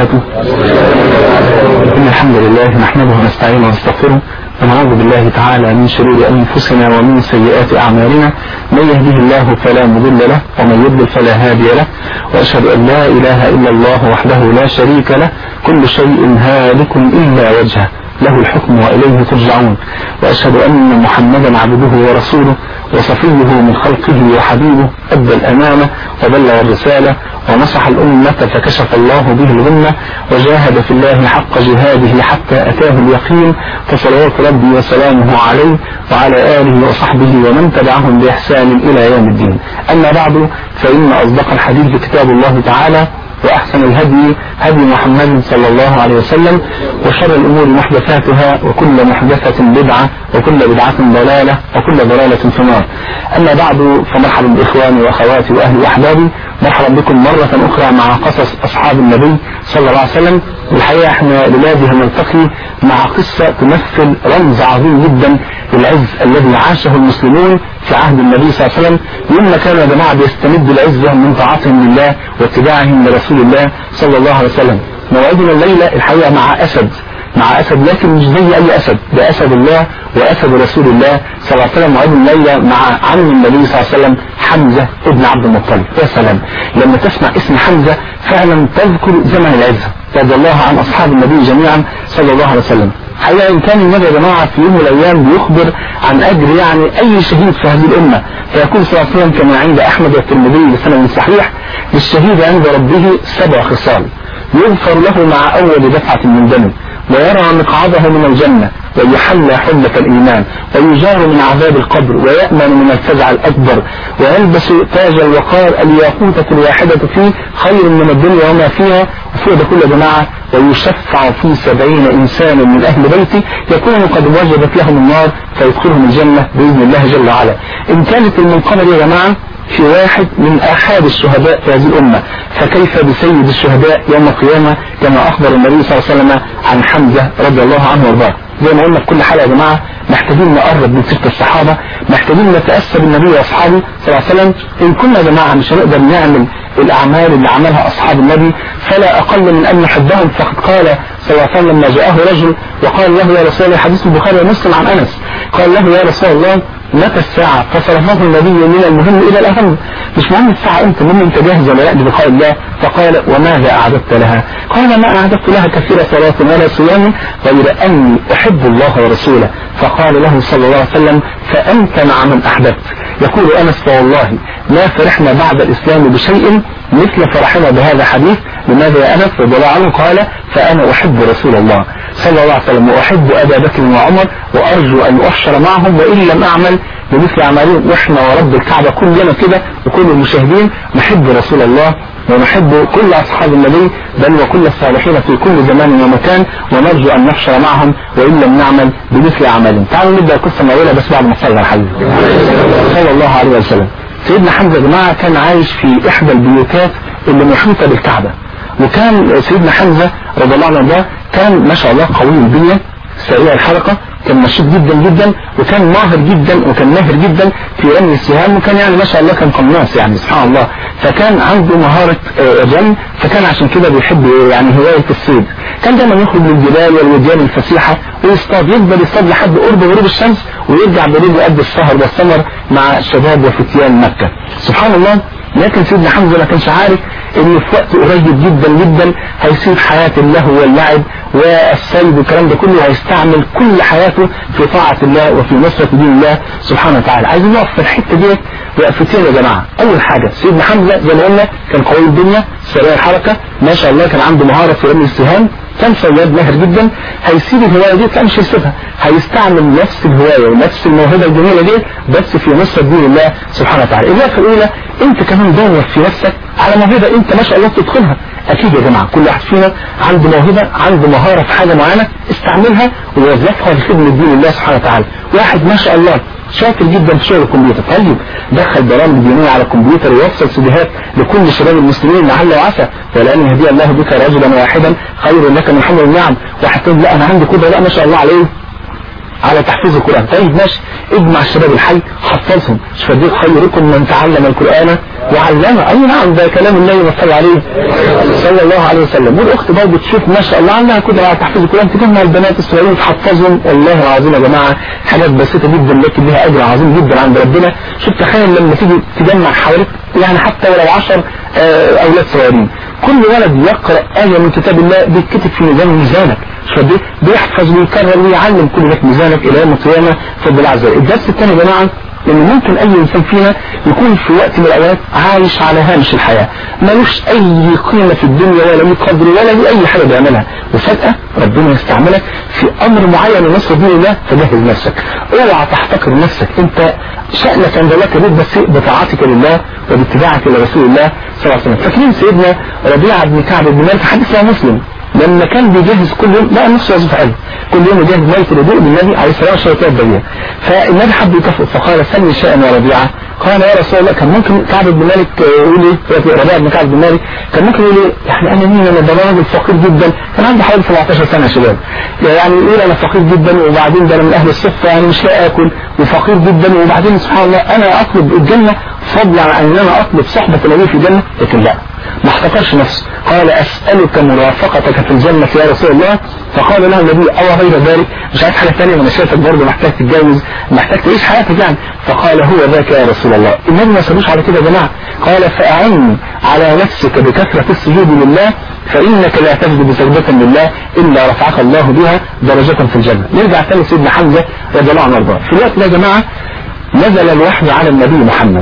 وبركاته إن الحمد لله نحمده ونستعينه ونستغفره ونعوذ بالله تعالى من شرور أنفسنا ومن سيئات أعمالنا من يهده الله فلا مضل له ومن يضلل فلا هادي له وأشهد أن لا إله إلا الله وحده لا شريك له كل شيء هالك إلا وجهه له الحكم وإليه ترجعون وأشهد أن محمدا عبده ورسوله وصفيه من خلقه وحبيبه أدى الأمانة وبلغ الرسالة ونصح الأمة فكشف الله به الغمة وجاهد في الله حق جهاده حتى أتاه اليقين فصلوات ربي وسلامه عليه وعلى آله وصحبه ومن تبعهم بإحسان إلى يوم الدين أما بعد فإن أصدق الحديث كتاب الله تعالى وأحسن الهدي هدي محمد صلى الله عليه وسلم وشر الأمور محدثاتها وكل محدثة بدعة وكل بدعة ضلالة وكل ضلالة في النار أما بعد فمرحبا بإخواني وأخواتي وأهلي وأحبابي مرحبا بكم مرة أخرى مع قصص أصحاب النبي صلى الله عليه وسلم الحقيقة احنا لله هنلتقي مع قصة تمثل رمز عظيم جدا للعز الذي عاشه المسلمون في عهد النبي صلى الله عليه وسلم يوم كانوا يا جماعة بيستمدوا العزة من طاعتهم لله واتباعهم لرسول الله صلى الله عليه وسلم موعدنا الليلة الحقيقة مع أسد مع أسد لكن مش زي أي أسد ده أسد الله وأسد رسول الله صلى الله عليه وسلم موعدنا الليلة مع عم النبي صلى الله عليه وسلم حمزة ابن عبد المطلب يا سلام لما تسمع اسم حمزة فعلا تذكر زمن العزة رضي الله عن أصحاب النبي جميعا صلى الله عليه وسلم حقيقة إن كان النبي يا جماعة في يوم من الأيام بيخبر عن أجر يعني أي شهيد في هذه الأمة فيقول صلى الله عليه وسلم كما عند أحمد والترمذي بسند صحيح للشهيد عند ربه سبع خصال يغفر له مع أول دفعة من دمه ويرى مقعده من الجنة ويحلى حلة الإيمان ويجار من عذاب القبر ويأمن من الفزع الأكبر ويلبس تاج الوقار الياقوتة الواحدة فيه خير من الدنيا وما فيها وفوق ده كله يا جماعة ويشفع في سبعين إنسان من أهل بيتي يكون قد وجبت لهم النار فيدخلهم الجنة بإذن الله جل وعلا إن كانت المنقمة يا جماعة في واحد من أحد الشهداء في هذه الأمة فكيف بسيد الشهداء يوم القيامة كما أخبر النبي صلى الله عليه وسلم عن حمزة رضي الله عنه وارضاه زي ما قلنا في كل حلقة يا جماعة محتاجين نقرب من سيرة الصحابة محتاجين نتأسى بالنبي وأصحابه صلى الله عليه وسلم إن كنا يا جماعة مش هنقدر نعمل الأعمال اللي عملها أصحاب النبي فلا أقل من أن نحبهم فقد قال صلى الله عليه وسلم لما جاءه رجل وقال له يا رسول الله حديث البخاري ومسلم عن أنس قال له يا رسول الله متى الساعة فصرفه النبي من المهم إلى الأهم مش مهم الساعة أنت المهم أنت جاهز ولا يأتي بقاء الله فقال وماذا أعددت لها قال ما أعددت لها كثير صلاة ولا صيام غير أني أحب الله ورسوله فقال له صلى الله عليه وسلم فأنت مع من أحببت يقول أنس فوالله ما فرحنا بعد الإسلام بشيء مثل فرحنا بهذا الحديث لماذا يا أنس رضي الله عنه قال فأنا أحب رسول الله صلى الله عليه وسلم وأحب أبا بكر وعمر وأرجو أن أحشر معهم وإن لم أعمل بمثل أعمالهم وإحنا ورب الكعبة كلنا كده وكل المشاهدين نحب رسول الله ونحب كل أصحاب النبي بل وكل الصالحين في كل زمان ومكان ونرجو أن نحشر معهم وإن لم نعمل بمثل أعمالهم تعالوا نبدأ القصة من أولها بس بعد ما صلى الحبيب صلى الله عليه وسلم سيدنا حمزة يا جماعة كان عايش في إحدى البيوتات اللي محيطة بالكعبة وكان سيدنا حمزة رضي الله عنه ده كان ما شاء الله قوي البنية سريع الحركة كان نشيط جدا جدا وكان ماهر جدا وكان ماهر جدا في رمي السهام وكان يعني ما شاء الله كان قناص يعني سبحان الله فكان عنده مهارة رمي فكان عشان كده بيحب يعني هواية الصيد كان دايما يخرج من الجبال والوديان الفسيحة ويصطاد يفضل يصطاد لحد قرب غروب الشمس ويرجع بالليل يقضي السهر والسمر مع شباب وفتيان مكة سبحان الله لكن سيدنا حمزة ما كانش عارف ان في وقت قريب جدا جدا هيسيب حياة اللهو واللعب والصيد والكلام ده كله هيستعمل كل حياته في طاعة الله وفي نصرة دين الله سبحانه وتعالى عايزين نقف في الحتة ديت وقفتين يا جماعة اول حاجة سيدنا حمزة زي ما قلنا كان قوي الدنيا سريع الحركة ما شاء الله كان عنده مهارة في رمي السهام كان صياد ماهر جدا هيسيب الهواية دي لا مش هيسيبها هيستعمل نفس الهواية ونفس الموهبة الجميلة دي بس في نصرة دين الله سبحانه وتعالى الإضافة الأولى أنت كمان دور في نفسك على موهبة أنت ما شاء الله تدخلها أكيد يا جماعة كل واحد فينا عنده موهبة عنده مهارة في حاجة معينة استعملها ووظفها لخدمة دين الله سبحانه وتعالى واحد ما شاء الله شاطر جدا في شغل الكمبيوتر طيب دخل برامج دينية على الكمبيوتر ويوصل سيديهات لكل شباب المسلمين لعل وعسى ولأن يهدي الله بك رجلا واحدا خير لك من حمر النعم واحد تقول لا أنا عندي قدرة لا ما شاء الله عليه على تحفيظ القرآن طيب ماشي اجمع الشباب الحي حفظهم شوف قد ايه خيركم من تعلم القرآن وعلمه اي نعم ده كلام النبي صلى الله عليه صلى الله عليه وسلم والاخت برضه تشوف ما شاء الله عندها قدره على تحفيظ القرآن تجمع البنات الصغيرين وتحفظهم والله العظيم يا جماعه حاجات بسيطه جدا لكن لها اجر عظيم جدا عند ربنا شوف تخيل لما تيجي تجمع حواليك يعني حتى ولو 10 اولاد صغيرين كل ولد يقرأ آية من كتاب الله بيتكتب في ميزان ميزانك شوف بيحفظ ويكرر ويعلم كل ده ميزانك إلى يوم القيامة فضل الله عز وجل الدرس الثاني يا جماعة ان ممكن اي انسان فينا يكون في وقت من الاوقات عايش على هامش الحياة ملوش اي قيمة في الدنيا ولا له قدر ولا له اي حاجة بيعملها وفجأة ربنا يستعملك في امر معين لنصر دين الله فجهز نفسك اوعى تحتقر نفسك انت شأنك عند الله كبير بس بطاعتك لله وباتباعك لرسول الله صلى الله عليه وسلم فاكرين سيدنا ربيعة بن كعب بن مالك حديث مسلم لما كان بيجهز كل يوم لقى نفسه وظيفه حلوه كل يوم يجهز ميت الوضوء بالنبي عليه الصلاه والسلام شويه بديه فالنبي حب يكافئه فقال سلني شيئا يا ربيعه قال يا رسول الله كان ممكن كعب بن مالك يقول ايه ربيعه بن كعب بن مالك كان ممكن يقول ايه يعني انا مين انا ده راجل فقير جدا كان عنده حوالي 17 سنه يا شباب يعني يقول انا فقير جدا وبعدين ده انا من اهل الصفه يعني مش لاقي اكل وفقير جدا وبعدين سبحان الله انا اطلب الجنه فضلا عن ان انا اطلب صحبه النبي في الجنه لكن لا ما احتقرش نفسه قال أسألك مرافقتك في الجنة يا رسول الله فقال له النبي أو غير ذلك مش عايز حاجة ثانية وانا شايفك برضه محتاج تتجوز محتاج تعيش حياتك يعني فقال هو ذاك يا رسول الله النبي ما سابوش على كده يا جماعة قال فأعني على نفسك بكثرة السجود لله فإنك لا تسجد سجدة لله إلا رفعك الله بها درجة في الجنة نرجع تاني سيدنا حمزة رضي الله عنه وارضاه في الوقت ده يا جماعة نزل الوحي على النبي محمد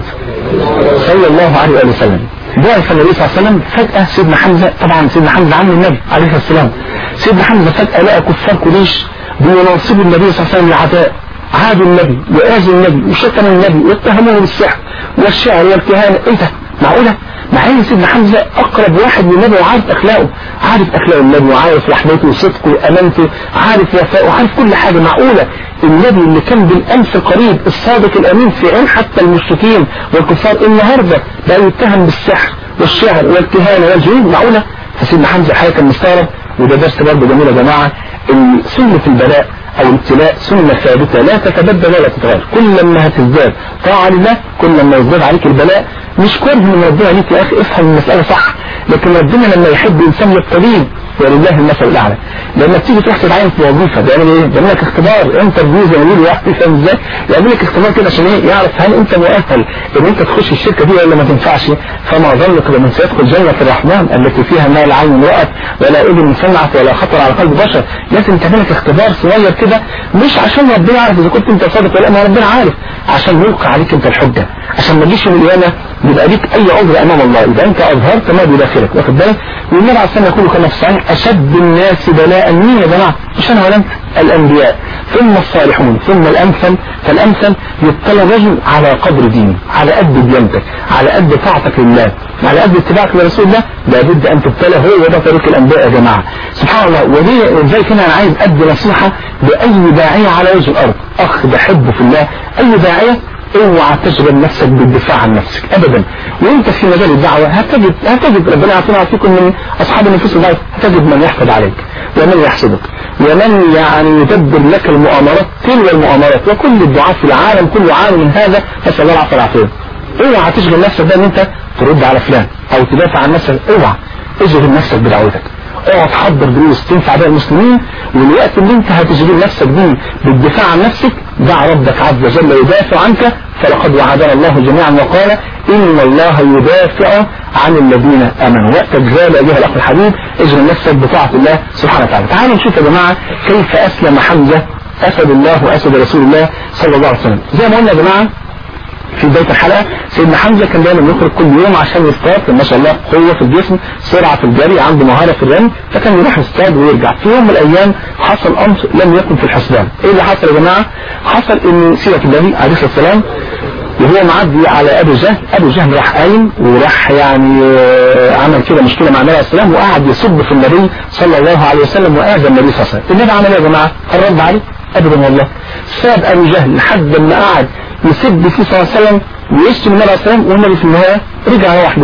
صلى الله عليه وآله وسلم بعث النبي صلى الله عليه وسلم فجأة سيدنا حمزة طبعا سيدنا حمزة عم النبي عليه الصلاة والسلام سيدنا حمزة فجأة لقى كفار قريش بيناصبوا النبي صلى الله عليه وسلم العداء عادوا النبي وآذوا النبي وشتموا النبي واتهموه بالسحر والشعر والكهانة ايه ده معقولة مع ان سيدنا حمزة اقرب واحد للنبي وعارف اخلاقه عارف اخلاق النبي وعارف رحمته وصدقه وامانته عارف وفاءه وعارف كل حاجة معقولة النبي اللي كان بالامس القريب الصادق الامين في عين حتى المشركين والكفار النهاردة بقى يتهم بالسحر والشعر والكهانة والجنود معقولة فسيدنا حمزة الحقيقة كان مستغرب وده درس برضه جميل يا جماعة ان سنة البلاء او الابتلاء سنة ثابتة لا تتبدل ولا تتغير كل ما هتزداد طاعة لله كل ما يزداد عليك البلاء مش كره من ربنا ليك يا اخي افهم المسألة صح لكن ربنا لما يحب انسان يبتليه ولله المثل الاعلى لما تيجي تروح تتعين في وظيفه بيعمل ايه؟ بيعمل لك اختبار انترفيو زي ما بيقولوا واحد فاهم ازاي؟ يعمل لك اختبار كده عشان ايه؟ يعرف هل انت مؤهل ان انت تخش الشركه دي ولا ما تنفعش؟ فما ظنك بمن سيدخل جنه الرحمن التي فيها ما لا عين رأت ولا اذن سمعت ولا خطر على قلب بشر لازم تعمل لك اختبار صغير كده مش عشان ربنا يعرف اذا كنت انت صادق ولا ما ربنا عارف عشان يلقى عليك انت الحجه عشان ما تجيش من القيامه يبقى ليك اي عذر امام الله يبقى انت اظهرت ما بداخلك واخد بالك والنبي عليه الصلاه والسلام يقول كما في الصحيح اشد الناس بلاء مين يا جماعه مش انا ولا انت الانبياء ثم الصالحون ثم الامثل فالامثل يبتلى الرجل على قدر دينه على قد ديانتك على قد طاعتك لله على قد اتباعك لرسول الله لابد ان تبتلى هو وده طريق الانبياء يا جماعه سبحان الله وليه زي كده انا عايز ادي نصيحه لاي داعيه على وجه الارض اخ بحبه في الله اي داعيه اوعى تشغل نفسك بالدفاع عن نفسك ابدا وانت في مجال الدعوة هتجد هتجد ربنا يعطينا ويعطيكم من اصحاب النفوس الضعيفة هتجد من يحقد عليك ومن يحسدك ومن يعني يدبر لك المؤامرات تلو المؤامرات وكل الدعاة في العالم كله عالم من هذا نسال الله العافيه والعافيه اوعى تشغل نفسك بقى ان انت ترد على فلان او تدافع عن نفسك اوعى اشغل نفسك بدعوتك اقعد تحضر دروس تنفع بها المسلمين والوقت اللي انت هتشغل نفسك بيه بالدفاع عن نفسك دع ربك عز وجل يدافع عنك فلقد وعدنا الله جميعا وقال ان الله يدافع عن الذين امنوا وقتك غالي ايها الاخ الحبيب اشغل نفسك بطاعه الله سبحانه وتعالى تعالوا نشوف يا جماعه كيف اسلم حمزه اسد الله واسد رسول الله صلى الله عليه وسلم زي ما قلنا يا جماعه في بداية الحلقة سيدنا حمزة كان دايما يخرج كل يوم عشان يصطاد ما شاء الله قوة في الجسم سرعة في الجري عنده مهارة في الرمي فكان يروح يصطاد ويرجع في يوم من الأيام حصل أمر لم يكن في الحسبان إيه اللي حصل يا جماعة حصل إن سيرة النبي عليه الصلاة والسلام وهو معدي على أبو جهل أبو جهل راح قايم وراح يعني عمل كده مشكلة مع النبي عليه السلام وقعد يصب في النبي صلى الله عليه وسلم وآذى النبي صلى الله عليه وسلم النبي عمل إيه يا جماعة؟ الرد عليه أبدا والله ساب أبو جهل لحد ما قعد يسب فيه صلى الله عليه وسلم ويشتم النبي عليه السلام والنبي في النهاية رجع روح بيته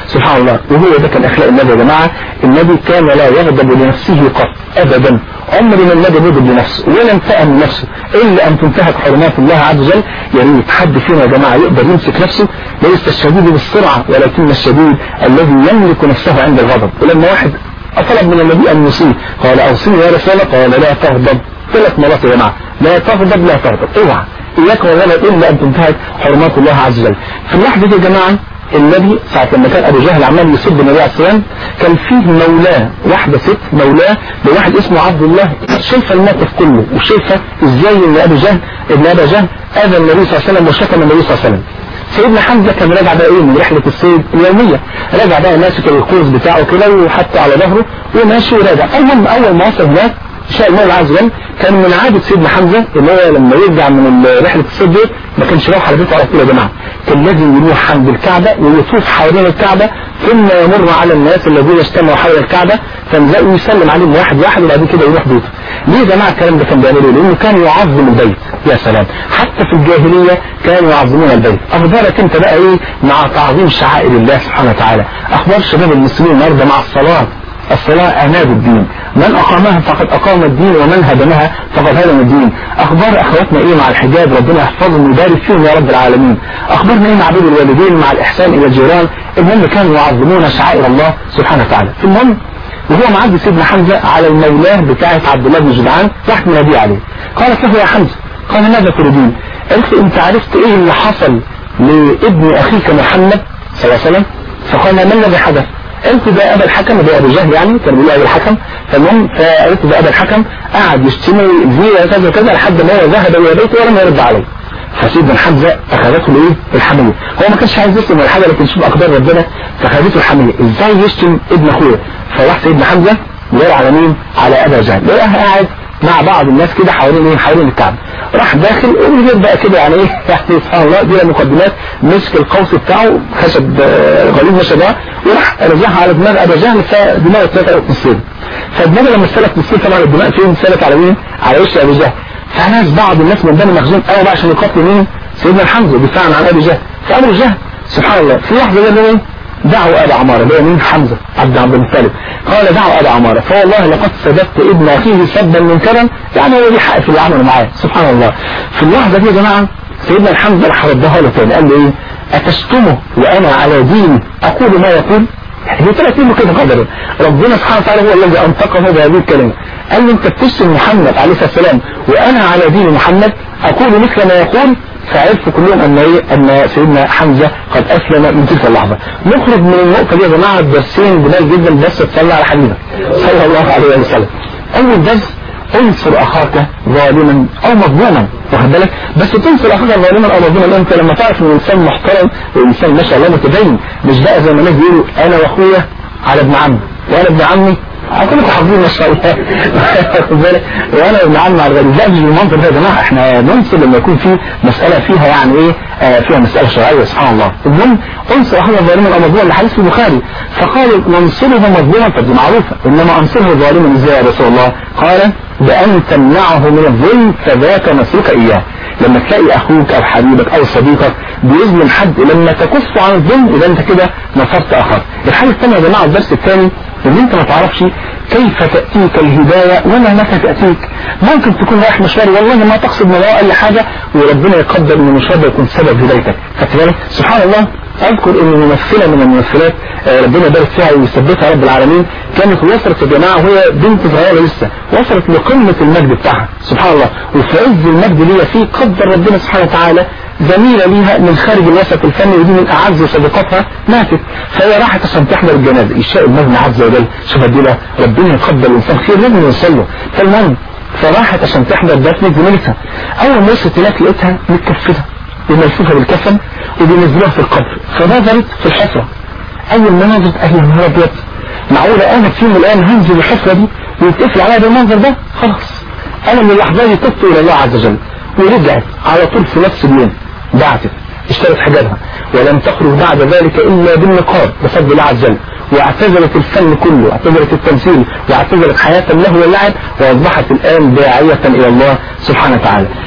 سبحان الله وهو ده كان اخلاق النبي يا جماعه النبي كان لا يغضب لنفسه قط ابدا عمر ما النبي يغضب لنفسه ولا انتقم من نفسه الا ان تنتهك حرمات الله عز وجل يا ريت حد فينا يا جماعه يقدر يمسك نفسه ليس الشديد بالسرعه ولكن الشديد الذي يملك نفسه عند الغضب ولما واحد طلب من النبي ان يصيب قال اوصيني يا رسول الله قال لا تغضب ثلاث مرات يا جماعه لا تغضب لا تغضب اوعى اياك والغضب الا ان تنتهك حرمات الله عز وجل في اللحظه دي يا جماعه النبي ساعة لما كان أبو جهل عمال يسب النبي عليه السلام كان فيه مولاه واحدة ست مولاه لواحد اسمه عبد الله شايفة الموقف كله وشايفة ازاي ان أبو جهل ابن أبا جهل أذى النبي صلى الله عليه وسلم وشتم النبي صلى الله عليه وسلم سيدنا حمزة كان راجع بقى ايه من رحلة الصيد اليومية راجع بقى ماسك القوس بتاعه كده وحتى على ظهره وماشي وراجع المهم أول ما وصل هناك شاء الله عز وجل كان من عادة سيدنا حمزة ان هو لما يرجع من رحلة الصيد دي ما كانش يروح على بيته على طول يا جماعة كان لازم يروح عند الكعبة ويطوف حوالين الكعبة ثم يمر على الناس الذين اجتمعوا حول الكعبة فنلاقيه يسلم عليهم واحد واحد وبعد كده يروح بيته ليه يا جماعة الكلام ده كان بيعمله لانه كان يعظم البيت يا سلام حتى في الجاهلية كانوا يعظمون البيت اخبارك انت بقى ايه مع تعظيم شعائر الله سبحانه وتعالى اخبار شباب المسلمين النهارده مع الصلاة الصلاة عماد الدين من أقامها فقد أقام الدين ومن هدمها فقد هدم الدين أخبار أخواتنا إيه مع الحجاب ربنا يحفظهم ويبارك فيهم يا رب العالمين أخبارنا إيه مع بر الوالدين مع الإحسان إلى الجيران المهم كانوا يعظمون شعائر الله سبحانه وتعالى المهم وهو معدي سيدنا حمزة على المولاه بتاعة عبد الله بن جدعان راحت مناديه عليه قالت له يا حمزة قال ماذا تريدين قالت له انت عرفت ايه اللي حصل لابن اخيك محمد صلى الله عليه وسلم فقال ما الذي حدث قلت ده ابا الحكم ده ابو جهل يعني كان بيقول ابو الحكم فالمهم فقلت ده ابا الحكم قعد يشتمي زي كذا كذا لحد ما هو ذهب الى بيته ولم يرد عليه فسيدنا حمزه اخذته الايه الحميه هو ما كانش عايز يشتم ولا حاجه لكن شوف اقدار ربنا فاخذته الحميه ازاي يشتم ابن اخوه فراح سيدنا حمزه دور على مين على ابا جهل لقاه قاعد مع بعض الناس كده حوالين ايه حوالين الكعبه راح داخل وجد بقى كده يعني ايه يعني سبحان الله دي مقدمات مسك القوس بتاعه خشب غليظ ما شابه وراح رجعها على دماغ ابا جهل فدماغه اتسلقت نصين فالدماغ لما اتسلقت نصين طبعا الدماغ فين اتسلقت على مين؟ على وش ابي جهل فناس بعض الناس من بني مخزوم قالوا بقى عشان يقاتلوا مين؟ سيدنا الحمزه دفاعا عن ابي جهل فابو جهل سبحان الله في لحظه ده ايه؟ دعوا أبا عمارة اللي هو مين حمزة عبد عبد المطلب قال دعوا أبا عمارة فوالله لقد سببت ابن أخيه سبا منكرا يعني هو ليه حق في اللي عمله معاه سبحان الله في اللحظة دي يا جماعة سيدنا الحمزة راح ردها له تاني قال له إيه أتشتمه وأنا على دين أقول ما يقول هي طلعت منه كده قدرا ربنا سبحانه وتعالى هو الذي أنطقه بهذه الكلمة قال له أنت بتشتم محمد عليه الصلاة والسلام وأنا على دين محمد أقول مثل ما يقول فعرفوا كلهم ان ايه ان سيدنا حمزة قد اسلم من تلك اللحظة نخرج من النقطة دي يا جماعة درسين جمال جدا بس تصلى على حبيبك صلى الله عليه وسلم اول درس انصر اخاك ظالما او مظلوما واخد بالك بس تنصر اخاك ظالما او مظلوما انت لما تعرف ان الانسان محترم والانسان ما شاء الله متدين مش بقى زي ما الناس بيقولوا انا واخويا على ابن عمي وانا ابن عمي كلكم حافظين ما شاء الله واخد بالك وانا ابن عم على الغريب لا مش بالمنظر ده يا جماعه احنا ننصر لما يكون في مساله فيها يعني ايه آه فيها مساله شرعيه سبحان الله المهم انصر اخونا ظالما او مظلوما لحديث في البخاري فقال ننصره مظلوما فدي معروفه انما انصره ظالما ازاي يا رسول الله قال بان تمنعه من الظلم فذاك نصرك اياه لما تلاقي اخوك او حبيبك او صديقك بيظلم حد لما تكف عن الظلم يبقى انت كده نصرت اخاك الحاجه الثانيه يا جماعه الدرس الثاني ان انت ما تعرفش كيف تأتيك الهداية ولا متى تأتيك ممكن تكون رايح مشوار والله ما تقصد من وراء اي حاجة وربنا يقدر ان المشوار ده يكون سبب هدايتك خدت بالك سبحان الله اذكر ان ممثلة من الممثلات ربنا يبارك فيها ويثبتها رب العالمين كانت وصلت يا جماعة وهي بنت صغيرة لسه وصلت لقمة المجد بتاعها سبحان الله وفي عز المجد اللي هي فيه قدر ربنا سبحانه وتعالى زميلة ليها من خارج الوسط الفني ودي من أعز صديقاتها ماتت فهي راحت عشان تحضر الجنازة يشاء المولى عز وجل شوف دي ربنا يقدر الإنسان خير لازم يوصل له فالمهم فراحت عشان تحضر دفن زميلتها أول ما وصلت هناك لقيتها متكفلة وملفوفة بالكفن وبينزلوها في القبر فنظرت في الحفرة أول ما نظرت أهل النهار أبيض معقولة أنا في يوم من الأيام هنزل الحفرة دي ويتقفل عليها بالمنظر ده خلاص أنا من اللحظة دي تبت إلى الله عز وجل ورجعت على طول في نفس اليوم بعتت اشترت حجابها ولم تخرج بعد ذلك إلا بالنقاب بفضل الله عز وجل واعتزلت الفن كله واعتزلت التمثيل واعتزلت حياة الله واللعب وأصبحت الآن داعية إلى الله سبحانه وتعالى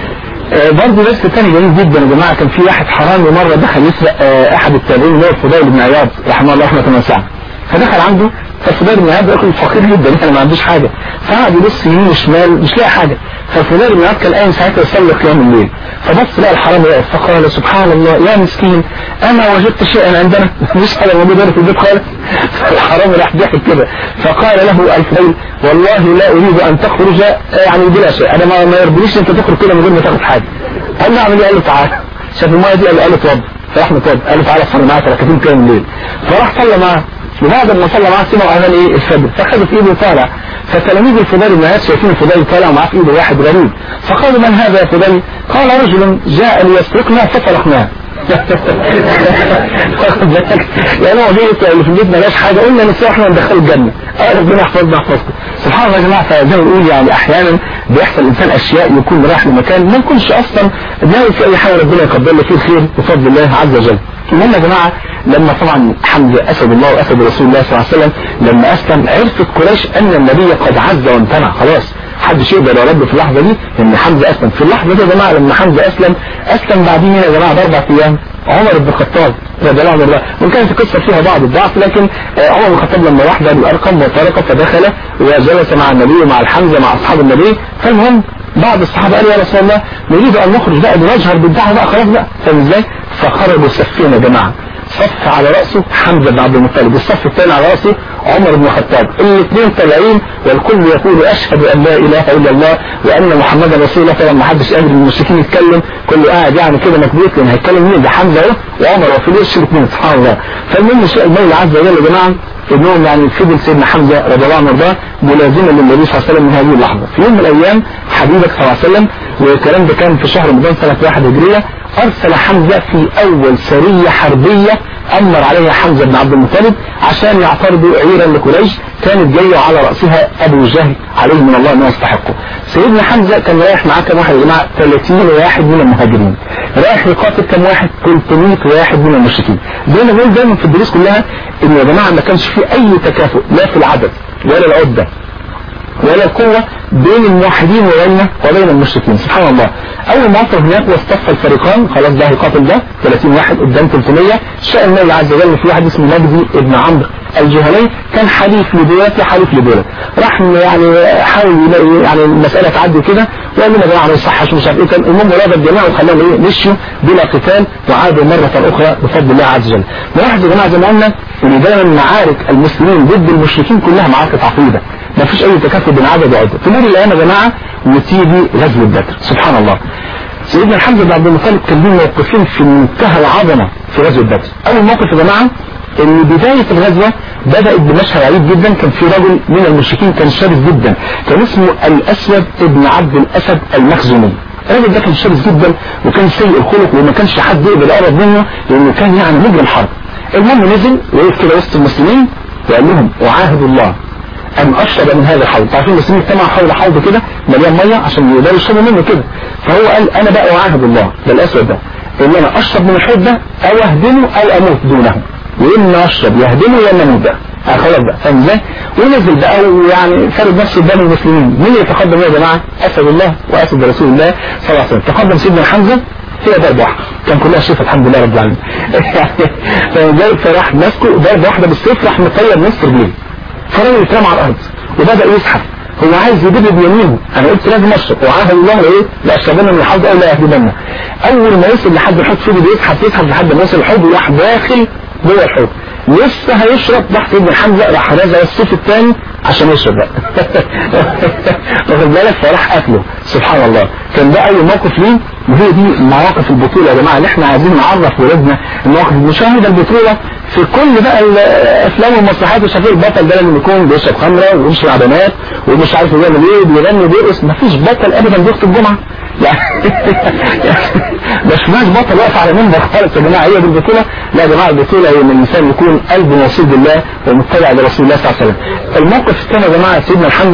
آه، برضه درس تاني جميل جدا يا جماعه كان في واحد حرامي مره دخل يسرق آه، احد التابعين اللي هو الفضيل بن عياض رحمه الله رحمه واسعه فدخل عنده فالفضيل بن عياض راجل فقير جدا يعني ما عندوش حاجه فقعد يبص يمين وشمال مش لاقي حاجه فالفضيل بن عياض كان قايم ساعتها يصلي قيام الليل فبص لقى الحرامي واقف فقال سبحان الله يا مسكين انا وجدت شيئا عندنا مش حاجه موجوده هنا في البيت خالص فالحرامي راح ضحك كده فقال له الفضيل والله لا اريد ان تخرج يعني بلا شيء انا ما ما يرضينيش انت تخرج كده من غير ما تاخد حاجه قال له اعمل ايه قال له تعالى شاف المايه دي قال له قال له اتوضى فراح متوضى قال له تعالى صلي معاك ركعتين كده الليل فراح صلى معاه وبعد ما صلى معاه سمعوا اذان ايه الفجر فخدوا في ايده طالع فتلاميذ الفضيل بن عياض شايفين الفضيل طالع ومعاه في ايده واحد غريب فقالوا من هذا يا فضيل؟ قال رجل جاء ليسرقنا فسرقناه واخد بالك؟ يعني هو جاي اللي في البيت ملاش حاجه قلنا نسيب احنا ندخله الجنه اه ربنا يحفظنا يحفظكم سبحان الله يا جماعه فزي ما بنقول يعني احيانا بيحصل الانسان اشياء يكون رايح لمكان ما يكونش اصلا ناوي في اي حاجه ربنا يقدر له فيه الخير بفضل الله عز وجل المهم يا جماعه لما طبعا حمزه اسد الله واسد رسول الله صلى الله عليه وسلم لما اسلم عرفت قريش ان النبي قد عز وامتنع خلاص محدش يقدر يرد في اللحظه دي ان حمزه اسلم في اللحظه دي يا جماعه لما حمزه اسلم اسلم بعدين يا جماعه باربع ايام عمر بن الخطاب رضي الله عنه وان كانت القصه فيها بعض الضعف لكن آه، عمر بن الخطاب لما راح باب الارقم وطرق فدخل وجلس مع النبي ومع الحمزه مع اصحاب النبي فالمهم بعض الصحابه قالوا يا رسول الله نريد ان نخرج بقى ونجهر بالدعوه بقى خلاص بقى فاهم ازاي؟ فخرجوا صفين يا جماعه صف على راسه حمزه بن عبد المطلب والصف الثاني على راسه عمر بن الخطاب الاثنين طالعين والكل يقول اشهد ان لا اله الا الله وان محمدا رسول الله طبعا ما حدش قادر من المشركين يتكلم كله قاعد يعني كده مكبوت لان هيتكلم مين ده حمزه اهو وعمر وفي وش الاثنين سبحان الله فالمهم شاء المولى عز وجل يا جماعه انهم يعني فضل سيدنا حمزه رضي الله عنه وارضاه ملازما للنبي صلى الله عليه وسلم من هذه اللحظه في يوم من الايام حبيبك صلى الله عليه وسلم والكلام ده كان في شهر رمضان سنه واحد هجريه ارسل حمزه في اول سريه حربيه امر عليها حمزه بن عبد المطلب عشان يعترضوا عيرا لقريش كانت جايه على راسها ابو جهل عليه من الله ما يستحقه سيدنا حمزه كان رايح معاه كم واحد يا جماعه 30 واحد من المهاجرين رايح يقاتل كم واحد 300 واحد من المشركين زي ما بقول دايما في الدروس كلها ان يا جماعه ما كانش في اي تكافؤ لا في العدد ولا العده ولا القوة بين الموحدين وبين وبين المشركين سبحان الله أول ما وصل هناك واصطف الفريقان خلاص ده هيقاتل ده 30 واحد قدام 300 شاء الله عز وجل في واحد اسمه مجدي ابن عمرو الجهني كان حليف لدولت وحليف لدولت راح يعني حاول يلاقي يعني المسألة تعدي كده وقال لنا يا جماعة ما يصحش مش عارف ايه كان المهم راد الجماعة وخلاهم ايه مشوا بلا قتال وعادوا مرة أخرى بفضل الله عز وجل نلاحظ يا جماعة زي ما قلنا ان دايما معارك المسلمين ضد المشركين كلها معارك عقيدة ما فيش اي تكافؤ بين عدد وعدة تمر الايام يا جماعة وتيجي غزوة بدر سبحان الله سيدنا الحمزة بن عبد المطلب كان له موقفين في منتهى العظمة في غزوة بدر اول موقف يا جماعة ان بداية الغزوة بدأت بمشهد عجيب جدا كان في رجل من المشركين كان شرس جدا كان اسمه الاسود ابن عبد الاسد المخزومي الراجل ده كان شرس جدا وكان سيء الخلق وما كانش حد يقدر يقرب منه لانه كان يعني مجرم حرب المهم نزل وقف كده وسط المسلمين وقال لهم اعاهد الله ان اشرب من هذا الحوض تعرفين المسلمين اجتمعوا حول حوض كده مليان ميه عشان يقدروا يشربوا منه كده فهو قال انا بقى اعاهد الله ده الاسود ده ان انا اشرب من الحوض ده او اهدمه او اموت دونه واما اشرب يهدمه يا اما اموت بقى آه خلاص بقى فاهم ازاي؟ ونزل بقى ويعني فرد نفسه قدام المسلمين مين يتقدم يا جماعه؟ اسد الله واسد رسول الله صلى الله عليه وسلم تقدم سيدنا حمزه هي ضربة واحدة كان كلها شفا الحمد لله رب العالمين يعني فراح ماسكه ضربة واحدة بالسيف راح مطير نصف رجليه فالراجل اترمى على الارض وبدا يزحف هو عايز يجيب بيمينه انا قلت لازم اشرب وعاهد الله ايه لاشربنا من الحوض او لا يهدمنا اول ما يوصل لحد الحوض فضل يزحف يزحف لحد ما وصل الحوض وراح داخل جوه الحوض لسه هيشرب راح سيدنا حمزه راح رازع السيف الثاني عشان يشرب بقى واخد بالك فراح قتله سبحان الله كان ده اول موقف ليه وهي دي مواقف البطولة يا جماعة اللي احنا عايزين نعرف ولادنا المواقف مشاهدة البطولة في كل بقى الافلام والمسرحيات وشايفين البطل ده لازم يكون بيشرب خمرة ويمشي مع بنات ومش عارف يعمل ايه بيغني بيرقص مفيش بطل ابدا بيخطب الجمعة يعني ما شفناش بطل واقف على منبر خالص يا جماعة هي دي البطولة لا يا جماعة البطولة هي ان الانسان يكون قلبه نصيب بالله ومتبع لرسول الله صلى الله عليه وسلم الموقف الثاني يا جماعة سيدنا الحمزة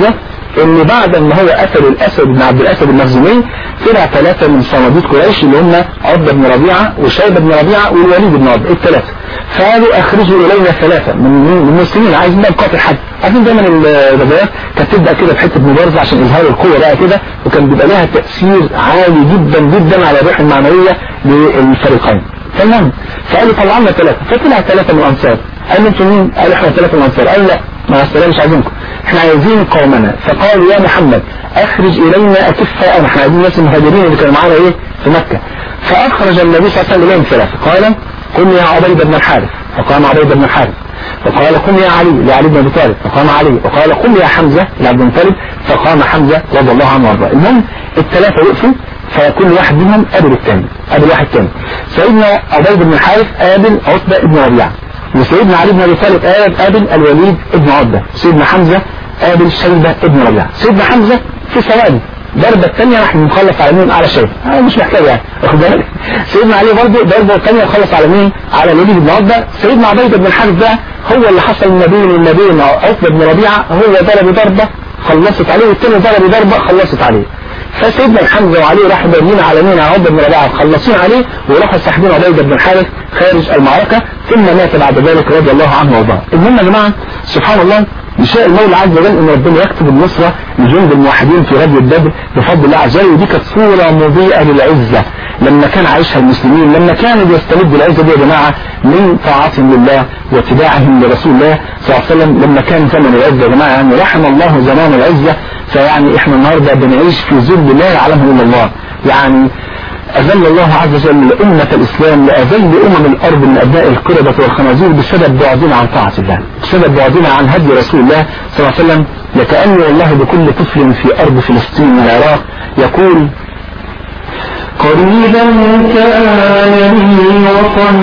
ان بعد ما هو قتل الاسد بن عبد الاسد المخزومي طلع ثلاثة من صناديد قريش اللي هم عقبة بن ربيعة وشيبة بن ربيعة والوليد بن عقبة الثلاثة فقالوا اخرجوا الينا ثلاثة من المسلمين عايزين بقى نقاتل حد عارفين دايما الغزوات كانت تبدا كده بحته مبارزه عشان اظهار القوه بقى كده وكان بيبقى لها تاثير عالي جدا جدا على الروح المعنويه للفريقين تمام فقالوا طلعوا لنا ثلاثه فطلع ثلاثه من الانصار قالوا انتوا مين؟ قالوا احنا ثلاثه من الانصار قال لا مع السلامه مش عايزينكم احنا عايزين قومنا فقالوا يا محمد اخرج الينا اكفاء احنا عايزين الناس المهاجرين اللي كانوا معانا ايه في مكه فاخرج النبي صلى الله عليه وسلم اليهم ثلاثه قال قم يا عبيد بن الحارث فقام عبيد بن الحارث فقال قم يا علي لعلي بن ابي طالب فقام علي وقال قم يا حمزه لعبد المطلب فقام حمزه رضي الله عنه وارضاه المهم الثلاثه وقفوا فكل واحد منهم قابل الثاني قابل واحد ثاني سيدنا عبيد بن الحارث قابل عتبه بن ربيعه وسيدنا علي بن ابي طالب قابل الوليد بن عتبه سيدنا حمزه قابل شيبه بن ربيعه سيدنا حمزه في ثواني ضربة الثانية راح نخلص على مين على شيء أنا مش محتاج يعني واخد بالك سيدنا علي برضه ضربة الثانية خلص على مين على الوليد بن عتبة سيدنا عبيد بن الحارث ده هو اللي حصل ما بين النبيين عتبة بن ربيعة هو ضرب ضربة خلصت عليه والثاني ضرب ضربة خلصت عليه فسيدنا حمزة وعلي راحوا بارمين على مين على عتبة بن ربيعة مخلصين عليه وراحوا ساحبين عبيد بن الحارث خارج المعركة ثم مات بعد ذلك رضي الله عنه وارضاه المهم يا جماعة سبحان الله يشاء المولى عز وجل ان ربنا يكتب النصرة لجند الموحدين في غزوة بدر بفضل الله عز وجل ودي كانت صورة مضيئة للعزة لما كان عايشها المسلمين لما كانوا بيستمدوا العزة دي يا جماعة من طاعتهم لله واتباعهم لرسول الله صلى الله عليه وسلم لما كان زمن العزة يا جماعة يعني رحم الله زمان العزة فيعني احنا النهاردة بنعيش في ذل لا يعلمه الا الله يعني أذل الله عز وجل أمة الإسلام لأذل أمم الأرض من أبناء القردة والخنازير بسبب بعدنا عن طاعة الله بسبب بعدنا عن هدي رسول الله صلى الله عليه وسلم لكأن والله بكل طفل في أرض فلسطين والعراق يقول قريبا كان لي وطن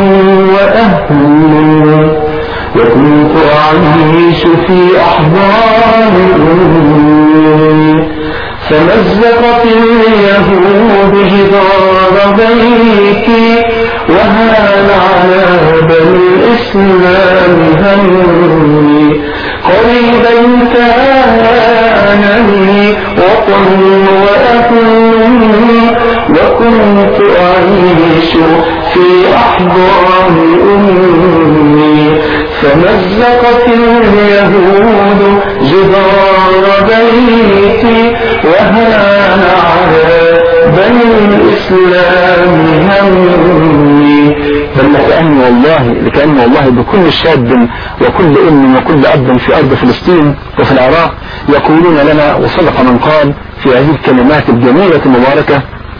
وأهل وكنت أعيش في أحضان أمي فمزقت اليهود جدار بيتي وهان على بني الإسلام همي قريبا كان لي وطن وأهل وكنت أعيش في أحضان أمي فمزقت اليهود جدار بيتي وهان على بني الإسلام همي بل لكأن والله لكأن والله بكل شاب وكل أم وكل أب في أرض فلسطين وفي العراق يقولون لنا وصدق من قال في هذه الكلمات الجميلة المباركة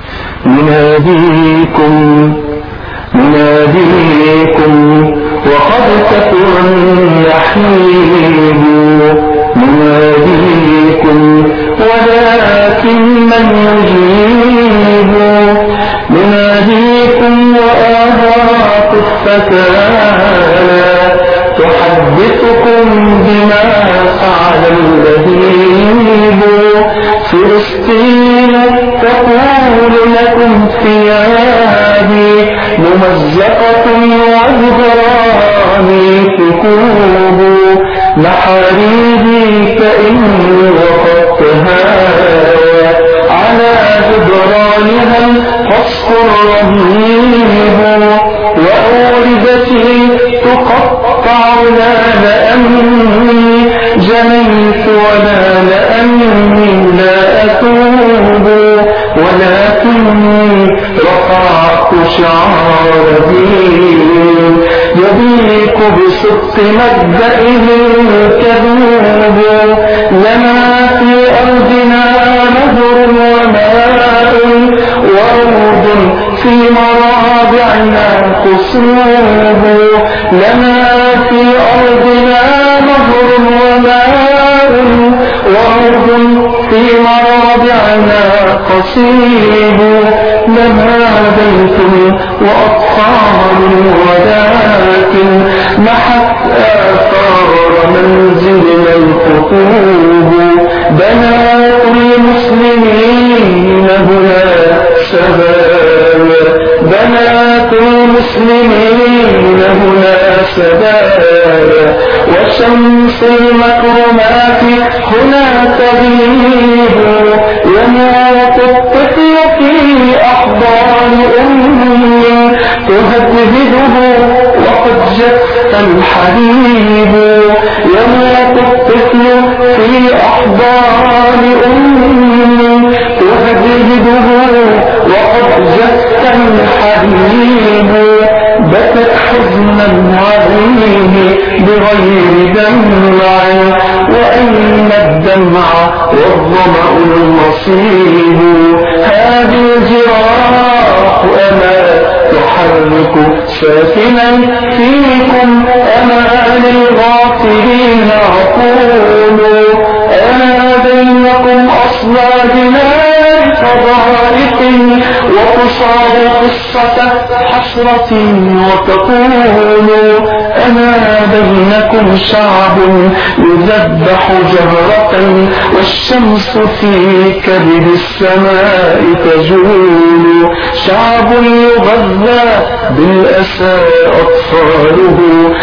نناديكم نناديكم وقد كثر النحيب نناديكم ولكن من يجيب نناديكم وآهات الفتاة تحدثكم بما فعل اللهيب فلسطين تقول لكم ثيابي ممزقة وجدراني ثكوب محاريبي فإني وقفتها على جدرانها الفصح الرهيب وأوردتي تقطع لا لأني جنيت ولا لأني لا أتوب ولكني رفعت شعار دين يضيق بصدق مبدئه الكذوب لنا في أرضنا نهر وماء وأرض في مرابعنا قصوب لنا في أرضنا نهر وماء وأرض في مرابعنا قصيب لنا بيت وأطفال ولكن محت آثار منزلنا الخطوب بنات المسلمين هنا شباب بنات المسلمين هنا سدايا وشمس المكرمات هنا تغيب يموت الطفل في أحضان أمه تهدهده وقد جف الحبيب يموت الطفل في أحضان أمه تهدهده وقد جف الحبيب بكت حزنا عليه بغير دمع وأين الدمع والظمأ المصيب هذه الجراح أما تحرك ساكنا فيكم أما للغافلين عقول أنا بينكم أصلى دماء فضائق وتصاب قصة حسرة وتقول أنا بينكم شعب يذبح جهرة والشمس في كبد السماء تجول شعب يغذى بالأسى أطفاله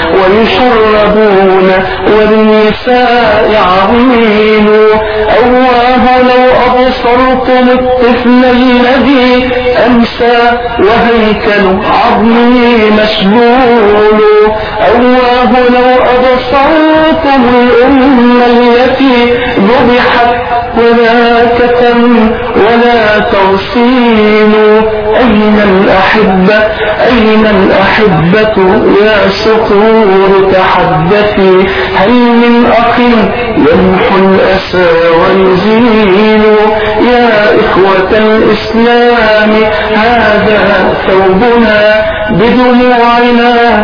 ويشربون والنساء عظيم أواه لو أبصرتم الطفل الذي أمسى وهيكل عظمي مشلول أواه لو أبصرتم الأم التي ذبحت ولا كتم ولا تغسيل أين الأحبة أين الأحبة يا سطور تحدثي هل من أخ يمحو الأسى ويزيل يا إخوة الإسلام هذا ثوبنا بدموعنا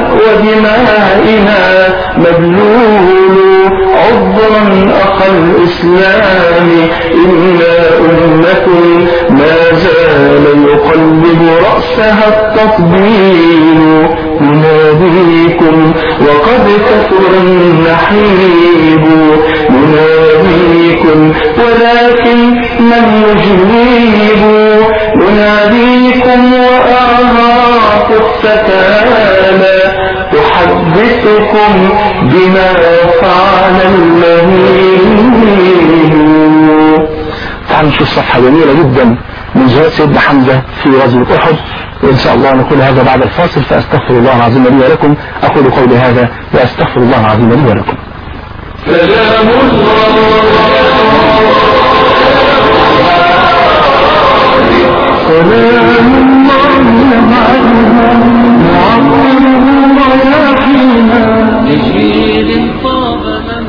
ودمائنا مبلول عذرا أخ الإسلام إنا أمة ما زال يقلب رأسها التطبيل نناديكم وقد كثر النحيب نناديكم ولكن من يجيب نناديكم وأعراف السكالى تحدثكم بما فعل المهين تعالوا نشوف صفحة جميلة جدا من جهاد سيدنا حمزة في غزوة أحد وإن شاء الله نقول هذا بعد الفاصل فأستغفر الله العظيم لي ولكم أقول قولي هذا وأستغفر الله العظيم لي ولكم سلام سلام الله معنا معظم رياحينا لجيل طاب من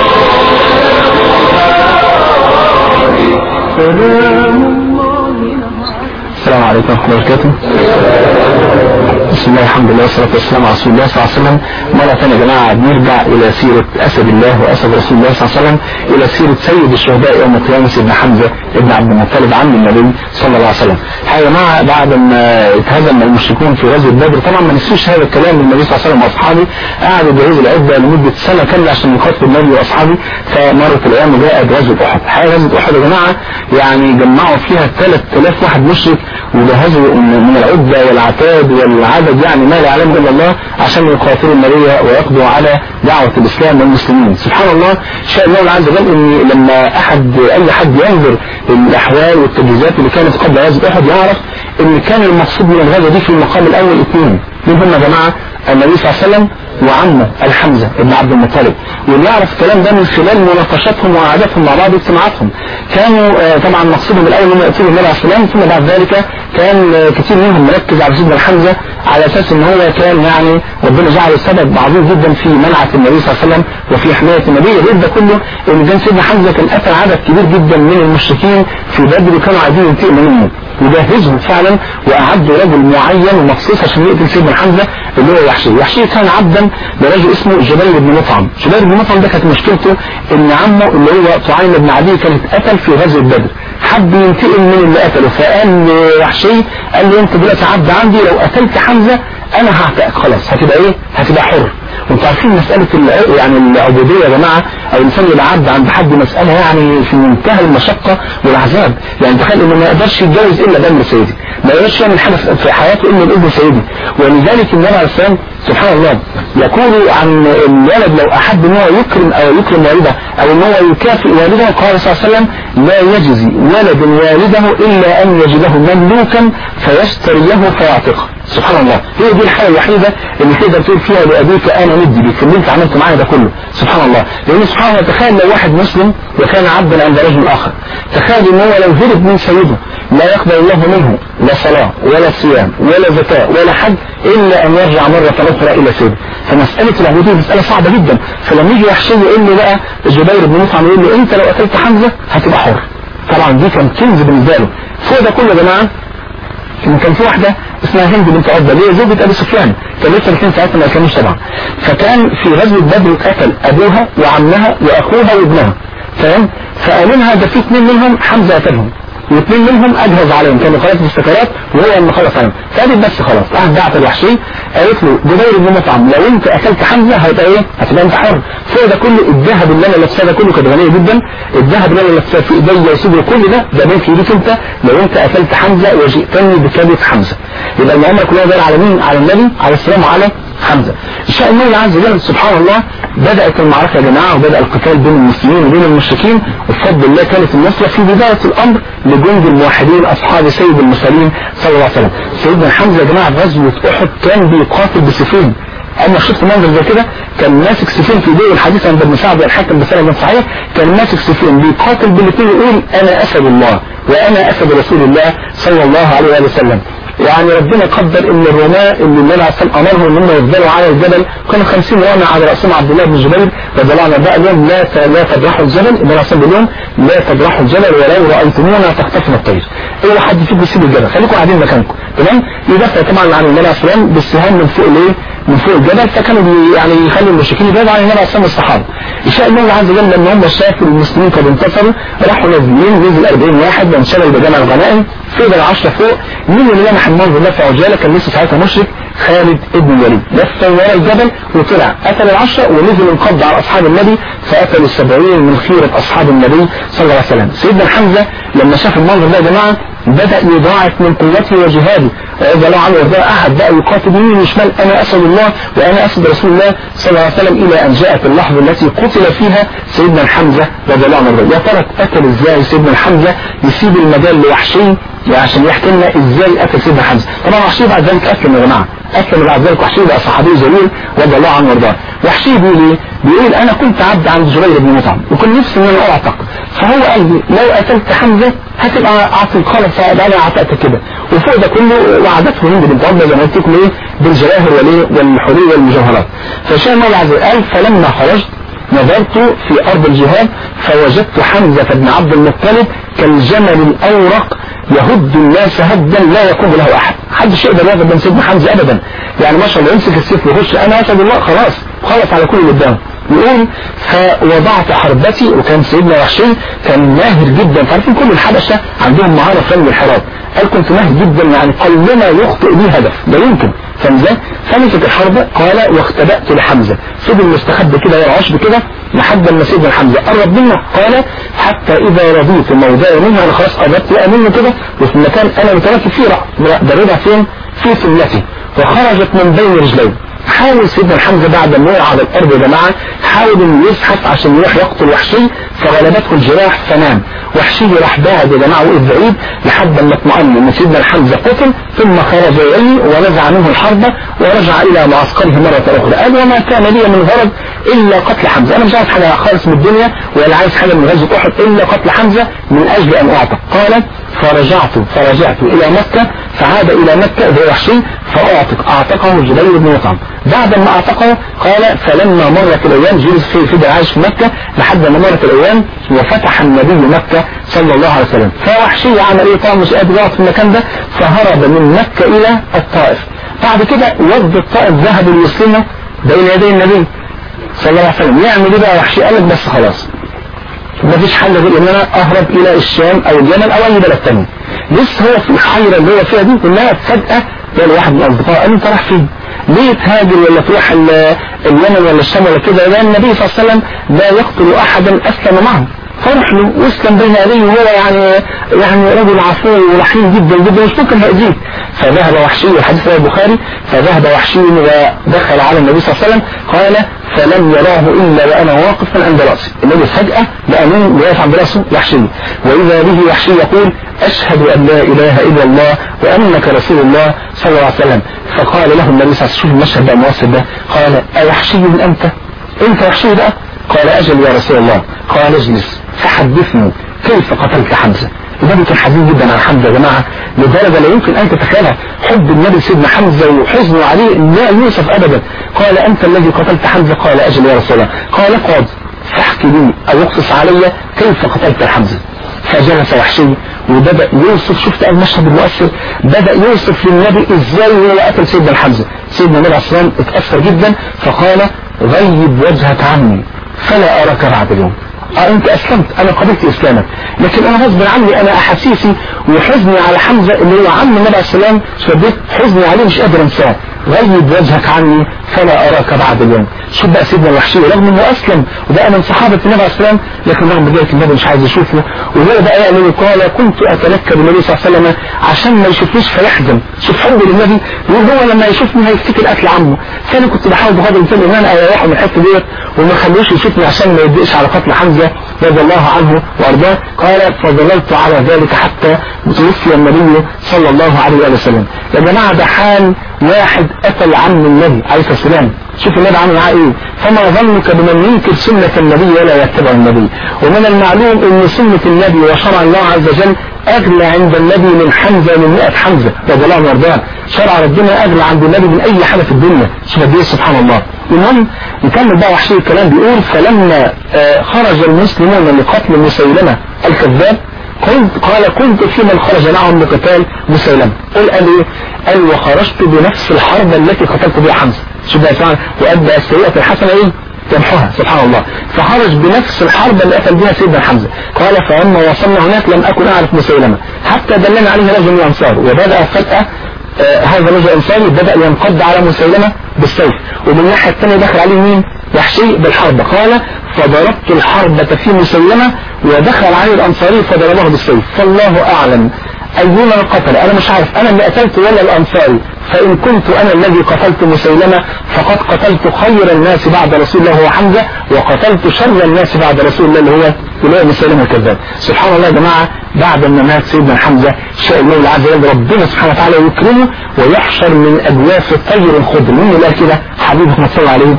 سلام الله السلام عليكم ورحمة الله وبركاته بسم الله الحمد لله والصلاة والسلام على رسول الله صلى الله عليه وسلم مرة ثانية يا جماعة نرجع إلى سيرة أسد الله وأسد رسول الله صلى الله عليه وسلم إلى سيرة سيد الشهداء يوم القيامة سيدنا حمزة ابن عبد المطلب عم النبي صلى الله عليه وسلم يا جماعة بعد ما اتهزم المشركون في غزوة بدر طبعا ما نسيوش هذا الكلام للنبي صلى الله عليه وسلم وأصحابه قعدوا يجهزوا العدة لمدة سنة كاملة عشان يقاتلوا النبي وأصحابه فمرت الأيام وجاءت غزوة أحد حقيقة غزوة أحد يا جماعة يعني جمعوا فيها 3000 واحد مشرك وجهزوا من العدة والعتاد والعدد يعني ما لا يعلم الا الله عشان يقاتلوا النبي ويقضوا على دعوة الإسلام والمسلمين سبحان الله شاء الله عز وجل ان لما أحد أي حد ينظر الأحوال والتجهيزات اللي كانت قبل غزوة أحد يعرف ان كان المقصود من الغزوة دي في المقام الأول اثنين مين هم يا جماعة النبي صلى الله عليه وسلم وعمه الحمزة ابن عبد المطلب ونعرف الكلام ده من خلال مناقشاتهم وقعداتهم مع بعض اجتماعاتهم كانوا آه، طبعا مقصودهم الاول انهم يقتلوا النبي عليه السلام ثم بعد ذلك كان آه، كتير منهم مركز على سيدنا الحمزة على اساس ان هو كان يعني ربنا جعله سبب عظيم جدا في منعة النبي صلى الله عليه وسلم وفي حماية النبي غير ده كله ان كان سيدنا حمزة كان قتل عدد كبير جدا من المشركين في بدر وكانوا عايزين ينتقموا منه وجهزهم فعلا واعدوا رجل معين ومخصوص عشان يقتل سيدنا حمزة اللي هو وحشي وحشي كان عبدا لرجل اسمه جبير بن مطعم جبير بن مطعم ده كانت مشكلته ان عمه اللي هو طعيم بن عدي كان اتقتل في غزوة بدر حب ينتقم من اللي قتله فقال لوحشي قال له انت دلوقتي عبد عندي لو قتلت حمزة انا هعتقك خلاص هتبقى ايه هتبقى حر وانتوا عارفين مسألة الع- يعني العبودية يا جماعة او الانسان يبقى عبد عند حد مسألة يعني في منتهى المشقة والعذاب يعني تخيل انه ما يقدرش يتجوز الا دم سيدي ما يقدرش يعمل حاجة في حياته الا بإذن سيدي ولذلك النبي عليه السلام سبحان الله يقول عن الولد لو احب ان هو يكرم او يكرم والده او ان هو يكافئ والده قال صلى الله عليه وسلم لا يجزي ولد والده الا ان يجده مملوكا فيشتريه فيعتقه سبحان الله هي دي الحالة الوحيدة اللي تقدر تقول فيها لأبيك أنا ندي بك اللي أنت عملت معايا ده كله سبحان الله لأن سبحان الله تخيل لو واحد مسلم وكان عبدا عند رجل آخر تخيل إن هو لو هرب من سيده لا يقبل الله منه لا صلاة ولا صيام ولا زكاة ولا حج إلا أن يرجع مرة أخرى إلى سيده فمسألة العبودية مسألة صعبة جدا فلما يجي وحشي يقول له بقى جبير بن مطعم يقول له أنت لو قتلت حمزة هتبقى حر طبعا دي كان كنز بالنسبة له فوق ده كله يا جماعة ان كان في واحدة اسمها هند بنت عتبة اللي هي زوجة ابي سفيان كان لسه الاثنين ساعتها ما كانوش طبعا فكان في غزوة بدر قتل ابوها وعمها واخوها وابنها فاهم فقالوا لها ده في اثنين منهم حمزة قتلهم واثنين منهم اجهز عليهم كانوا خلاص بالسكرات وهو اللي خلص عليهم فقالت بس خلاص راحت بعت الوحشي قالت له جبير بن مطعم لو انت اكلت حمزه هيبقى ايه؟ هتبقى انت حر فوق ده كله الذهب اللي انا لابساه ده كله كانت غنيه جدا الذهب اللي انا لابساه في ايديا وصدري كل ده ده بين في ايديك انت لو انت اكلت حمزه وجئتني بكبد حمزه يبقى الامر كلها داير على مين؟ على النبي عليه السلام وعلى حمزة شاء الله عز وجل سبحان الله بدأت المعركة يا جماعة وبدأ القتال بين المسلمين وبين المشركين وبفضل الله كانت النصرة في بداية الأمر لجند الموحدين أصحاب سيد المرسلين صلى الله عليه وسلم سيدنا حمزة يا جماعة في غزوة أحد كان بيقاتل بسيفين اما شفت منظر زي كده كان ماسك سيفين في ايديه والحديث عند ابن سعد الحاكم بسند صحيح كان ماسك سيفين بيقاتل بالاثنين يقول انا اسد الله وانا اسد رسول الله صلى الله عليه وسلم يعني ربنا قدر ان الرماة اللي النبي عليه الصلاه امرهم ان هم يفضلوا على الجبل كانوا 50 رامي على راسهم عبد الله بن جبير رضي الله عنه بقى اليوم لا لا تجرحوا الجبل النبي عليه الصلاه والسلام لا تجرحوا الجبل ولو رايتمونا تختفنا الطير اي حد فيكم يسيب الجبل خليكم قاعدين مكانكم تمام يدافع طبعا عن النبي عليه الصلاه والسلام بالسهام من فوق الايه من فوق الجبل فكانوا بي يعني يخلوا المشركين يبعدوا عن النبي عليه الصلاه والصحابه يشاء الله عز وجل لما هم شافوا المسلمين قد انتصروا راحوا نازلين نزل 40 واحد وانشغل بجمع الغنائم فضل 10 فوق مين اللي لمح المنظر ده في عجاله كان لسه ساعتها مشرك خالد ابن الوليد لف ورا الجبل وطلع قتل العشرة ونزل انقض على اصحاب النبي فقتلوا السبعين من خيرة اصحاب النبي صلى الله عليه وسلم سيدنا حمزة لما شاف المنظر ده يا جماعه بدأ يضاعف من قوته وجهاده رضي الله عنه وارضاه قعد بقى يقاتل يمين وشمال انا اسد الله وانا اسد رسول الله صلى الله عليه وسلم الى ان جاءت اللحظه التي قتل فيها سيدنا الحمزه رضي الله عنه وارضاه يا ترى قتل ازاي سيدنا الحمزه يسيب المجال لوحشي عشان يحكي لنا ازاي قتل سيدنا حمزه طبعا وحشي بعد ذلك اسلم يا جماعه اسلم بعد ذلك وحشي بقى صحابي جليل رضي الله عنه وارضاه وحشي بيقول ايه؟ بيقول انا كنت عبد عند جبير بن مطعم وكنت نفسي ان انا اعتق فهو قال لي لو قتلت حمزه هتبقى عاطل خالص انا اعتقت كده وفوق ده كله وعدته هند بنت عتبه زي ما قلت لكم ايه بالجواهر والايه والحلي والمجوهرات فشاء الله عز وجل قال فلما خرجت نظرت في ارض الجهاد فوجدت حمزه بن عبد المطلب كالجمل الاورق يهد الناس هدا لا يقوم له احد محدش يقدر ياخد من سيدنا حمزه ابدا يعني ما شاء الله يمسك السيف ويخش انا اسد الله خلاص خلص على كل اللي قدامه يقول فوضعت حربتي وكان سيدنا وحشي كان ماهر جدا عارفين كل الحبشة عندهم مهارة في علم الحراب قال كنت ماهر جدا يعني قلما يخطئ لي هدف لا يمكن فاهم ازاي؟ فمسك الحربة قال واختبأت لحمزة فضل مستخبي كده ورا عشب كده لحد ما سيدنا حمزة قرب منه قال حتى إذا رضيت موضعي منه أنا خلاص قربت بقى منه كده وفي المكان أنا متركب فيه راح ضربها فين؟ في سلتي وخرجت من بين رجلي حاول سيدنا حمزة بعد ما وقع على الأرض يا جماعة حاول انه يزحف عشان يروح يقتل وحشي فغلبته الجراح فنام وحشي راح بعد يا جماعة وقف بعيد لحد ما اطمأن ان سيدنا حمزة قتل ثم خرج إليه ونزع منه الحربة ورجع إلى معسكره مرة أخرى قال وما كان لي من غرض إلا قتل حمزة أنا مش عايز حاجة خالص من الدنيا ولا عايز حاجة من غزوة أحد إلا قتل حمزة من أجل أن أعتق قال فرجعت فرجعت إلى مكة فعاد إلى مكة ذو وحشي فأعتق أعتقه جبير بن مطعم بعد ما أعتقه قال فلما مرت الأيام جلس في في عايش في مكة لحد ما مرت الأيام وفتح النبي مكة صلى الله عليه وسلم فوحشي عمل إيه طبعا مش قادر يقعد في المكان ده فهرب من مكة إلى الطائف بعد كده ود الطائف ذهب ليسلمه بين يدي النبي صلى الله عليه وسلم يعمل ايه بقى وحشي قال لك بس خلاص ما فيش حل غير ان انا اهرب الى الشام او اليمن او اي بلد تاني لسه هو في الحيرة اللي هو فيها دي كلها فجأة قال واحد من الاصدقاء قال انت رايح فين؟ ليه تهاجر ولا تروح اليمن ولا الشام ولا كده لان النبي صلى الله عليه وسلم لا يقتل احدا اسلم معه فرح له واسلم بين يديه وهو يعني يعني رجل عفو ورحيم جدا جدا مش ممكن هيأذيه فذهب وحشي الحديث رواه البخاري فذهب وحشي ودخل على النبي صلى الله عليه وسلم قال فلم يراه الا وانا واقفا عند راسي النبي فجاه لقى مين واقف عند راسه وحشي واذا به وحشي يقول اشهد ان لا اله الا الله وانك رسول الله صلى الله عليه وسلم فقال له النبي صلى الله عليه وسلم شوف المشهد بقى المؤثر ده قال اوحشي انت انت وحشي بقى قال اجل يا رسول الله قال اجلس فحدثني كيف قتلت حمزه النبي كان حزين جدا على حمزه يا جماعه لدرجه لا يمكن ان تتخيلها حب النبي سيدنا حمزه وحزنه عليه لا يوصف ابدا قال انت الذي قتلت حمزه قال اجل يا رسول الله قال اقعد فاحكي لي او اقصص علي كيف قتلت حمزه فجلس وحشي وبدأ يوصف شفت المشهد المؤثر بدأ يوصف للنبي ازاي هو قتل سيدنا الحمزة سيدنا النبي عليه الصلاة والسلام اتأثر جدا فقال غيب وجهك عني فلا أراك بعد اليوم اه انت اسلمت انا قبلت اسلامك لكن انا غصب عني انا احاسيسي وحزني على حمزة اللي هو عم النبي عليه السلام شديت حزني عليه مش قادر انساه غيب وجهك عني فلا اراك بعد اليوم شوف بقى سيدنا الوحشي رغم انه اسلم وبقى من صحابة النبي عليه السلام لكن رغم ذلك النبي مش عايز يشوفه وهو بقى يعني قال كنت اتلكى بالنبي صلى الله عليه وسلم عشان ما يشوفنيش فيحزن شوف حب للنبي يقول هو لما يشوفني هيفتكر قتل عمه فانا كنت بحاول بقدر الامكان ان انا اريحه من الحته ديت وما اخليهوش يشوفني عشان ما يضايقش على قتل حمزه رضي الله عنه وارضاه قال فظللت على ذلك حتى توفي النبي صلى الله عليه وآله وسلم يا جماعه ده حال واحد قتل عم النبي عليه الصلاه والسلام شوف النبي عمل معاه ايه فما ظنك بمن ينكر سنة النبي ولا يتبع النبي ومن المعلوم ان سنة النبي وشرع الله عز وجل اغلى عند النبي من حمزة من 100 حمزة رضي الله عنه وارضاه شرع ربنا اغلى عند النبي من اي حاجة في الدنيا شوف قد ايه سبحان الله المهم نكمل بقى وحشي الكلام بيقول فلما آه خرج المسلمون لقتل مسيلمة الكذاب كنت قال كنت في من خرج معهم لقتال مسيلمة قل قال ايه قال وخرجت بنفس الحرب التي قتلت بها حمزة شوف بقى سبحان وأدى السيئة الحسنة ايه تمحوها سبحان الله فخرج بنفس الحرب اللي قتل بها سيدنا حمزة قال فلما وصلنا هناك لم أكن أعرف مسيلمة حتى دلنا عليه رجل من الأنصار وبدأ فجأة آه هذا الرجل الأنصاري بدأ ينقض على مسيلمة بالسيف ومن الناحية الثانية دخل عليه مين وحشي بالحرب قال فضربت الحربة في مسيلمة ودخل عليه الأنصاري فضربه بالسيف فالله أعلم أيما قتل أنا مش عارف أنا اللي قتلت ولا الأنصاري فإن كنت أنا الذي قتلت مسيلمة فقد قتلت خير الناس بعد رسول الله هو حمزة وقتلت شر الناس بعد رسول الله اللي هو اللي هو مسيلمة الكذاب سبحان الله يا جماعة بعد ما مات سيدنا حمزة شاء الله عز وجل ربنا سبحانه وتعالى يكرمه ويحشر من أجواف الطير الخضر مين اللي كده حبيب محمد صلى الله عليه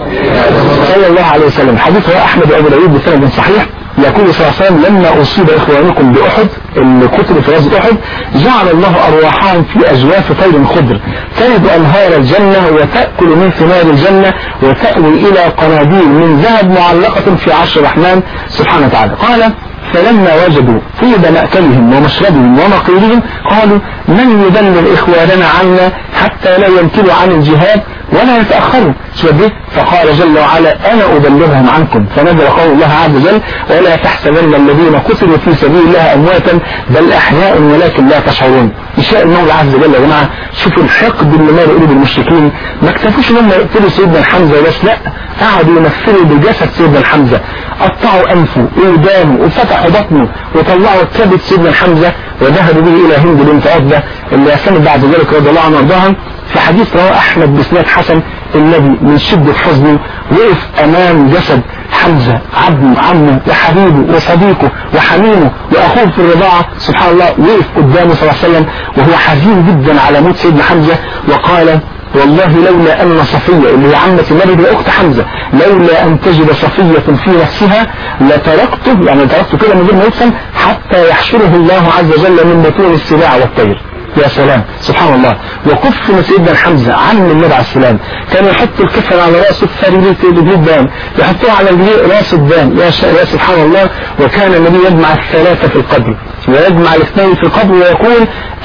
صلى الله عليه وسلم حديث هو أحمد أبو داوود بسند صحيح يقول صلى الله عليه وسلم لما أصيب إخوانكم بأحد اللي قتلوا في غزوة أحد جعل الله أرواحهم في أجواف طير خضر تلد أنهار الجنة وتأكل من ثمار الجنة وتأوي إلى قناديل من ذهب معلقة في عرش الرحمن سبحانه وتعالى قال فلما وجدوا طيب مأكلهم ومشربهم ومقيلهم قالوا من يبلغ إخواننا عنا حتى لا ينكلوا عن الجهاد ولا يتأخروا شبه فقال جل وعلا أنا أبلغهم عنكم فنزل قول الله عز وجل ولا تحسبن الذين قتلوا في سبيل الله أمواتا بل أحياء ولكن لا تشعرون يشاء المولى عز وجل يا جماعة شوفوا الحقد اللي مال قلوب المشركين ما اكتفوش لما يقتلوا سيدنا حمزة بس لا قعدوا يمثلوا بجسد سيدنا حمزة قطعوا أنفه وودانه وفتحوا بطنه وطلعوا كبد سيدنا حمزة وذهبوا به إلى هند بنت عتبة اللي أسلمت بعد ذلك رضي الله عنها وارضاها في حديث رواه أحمد بسناد حسن النبي من شدة حزنه وقف أمام جسد حمزة عبده عمه وحبيبه وصديقه وحميمه وأخوه في الرضاعة سبحان الله وقف قدامه صلى الله عليه وسلم وهو حزين جدا على موت سيدنا حمزة وقال والله لولا أن صفية اللي هي عمة النبي هي أخت حمزة لولا أن تجد صفية في نفسها لتركته يعني تركته كده من غير ما يدفن حتى يحشره الله عز وجل من بطون السباع والطير يا سلام سبحان الله وكفن سيدنا حمزة عم النبي عليه السلام كان يحط الكفن على رأسه الفريريت الدان يحطوه على راس الدان يا, يا سبحان الله وكان النبي يجمع الثلاثة في القبر ويجمع الاثنين في القبر ويقول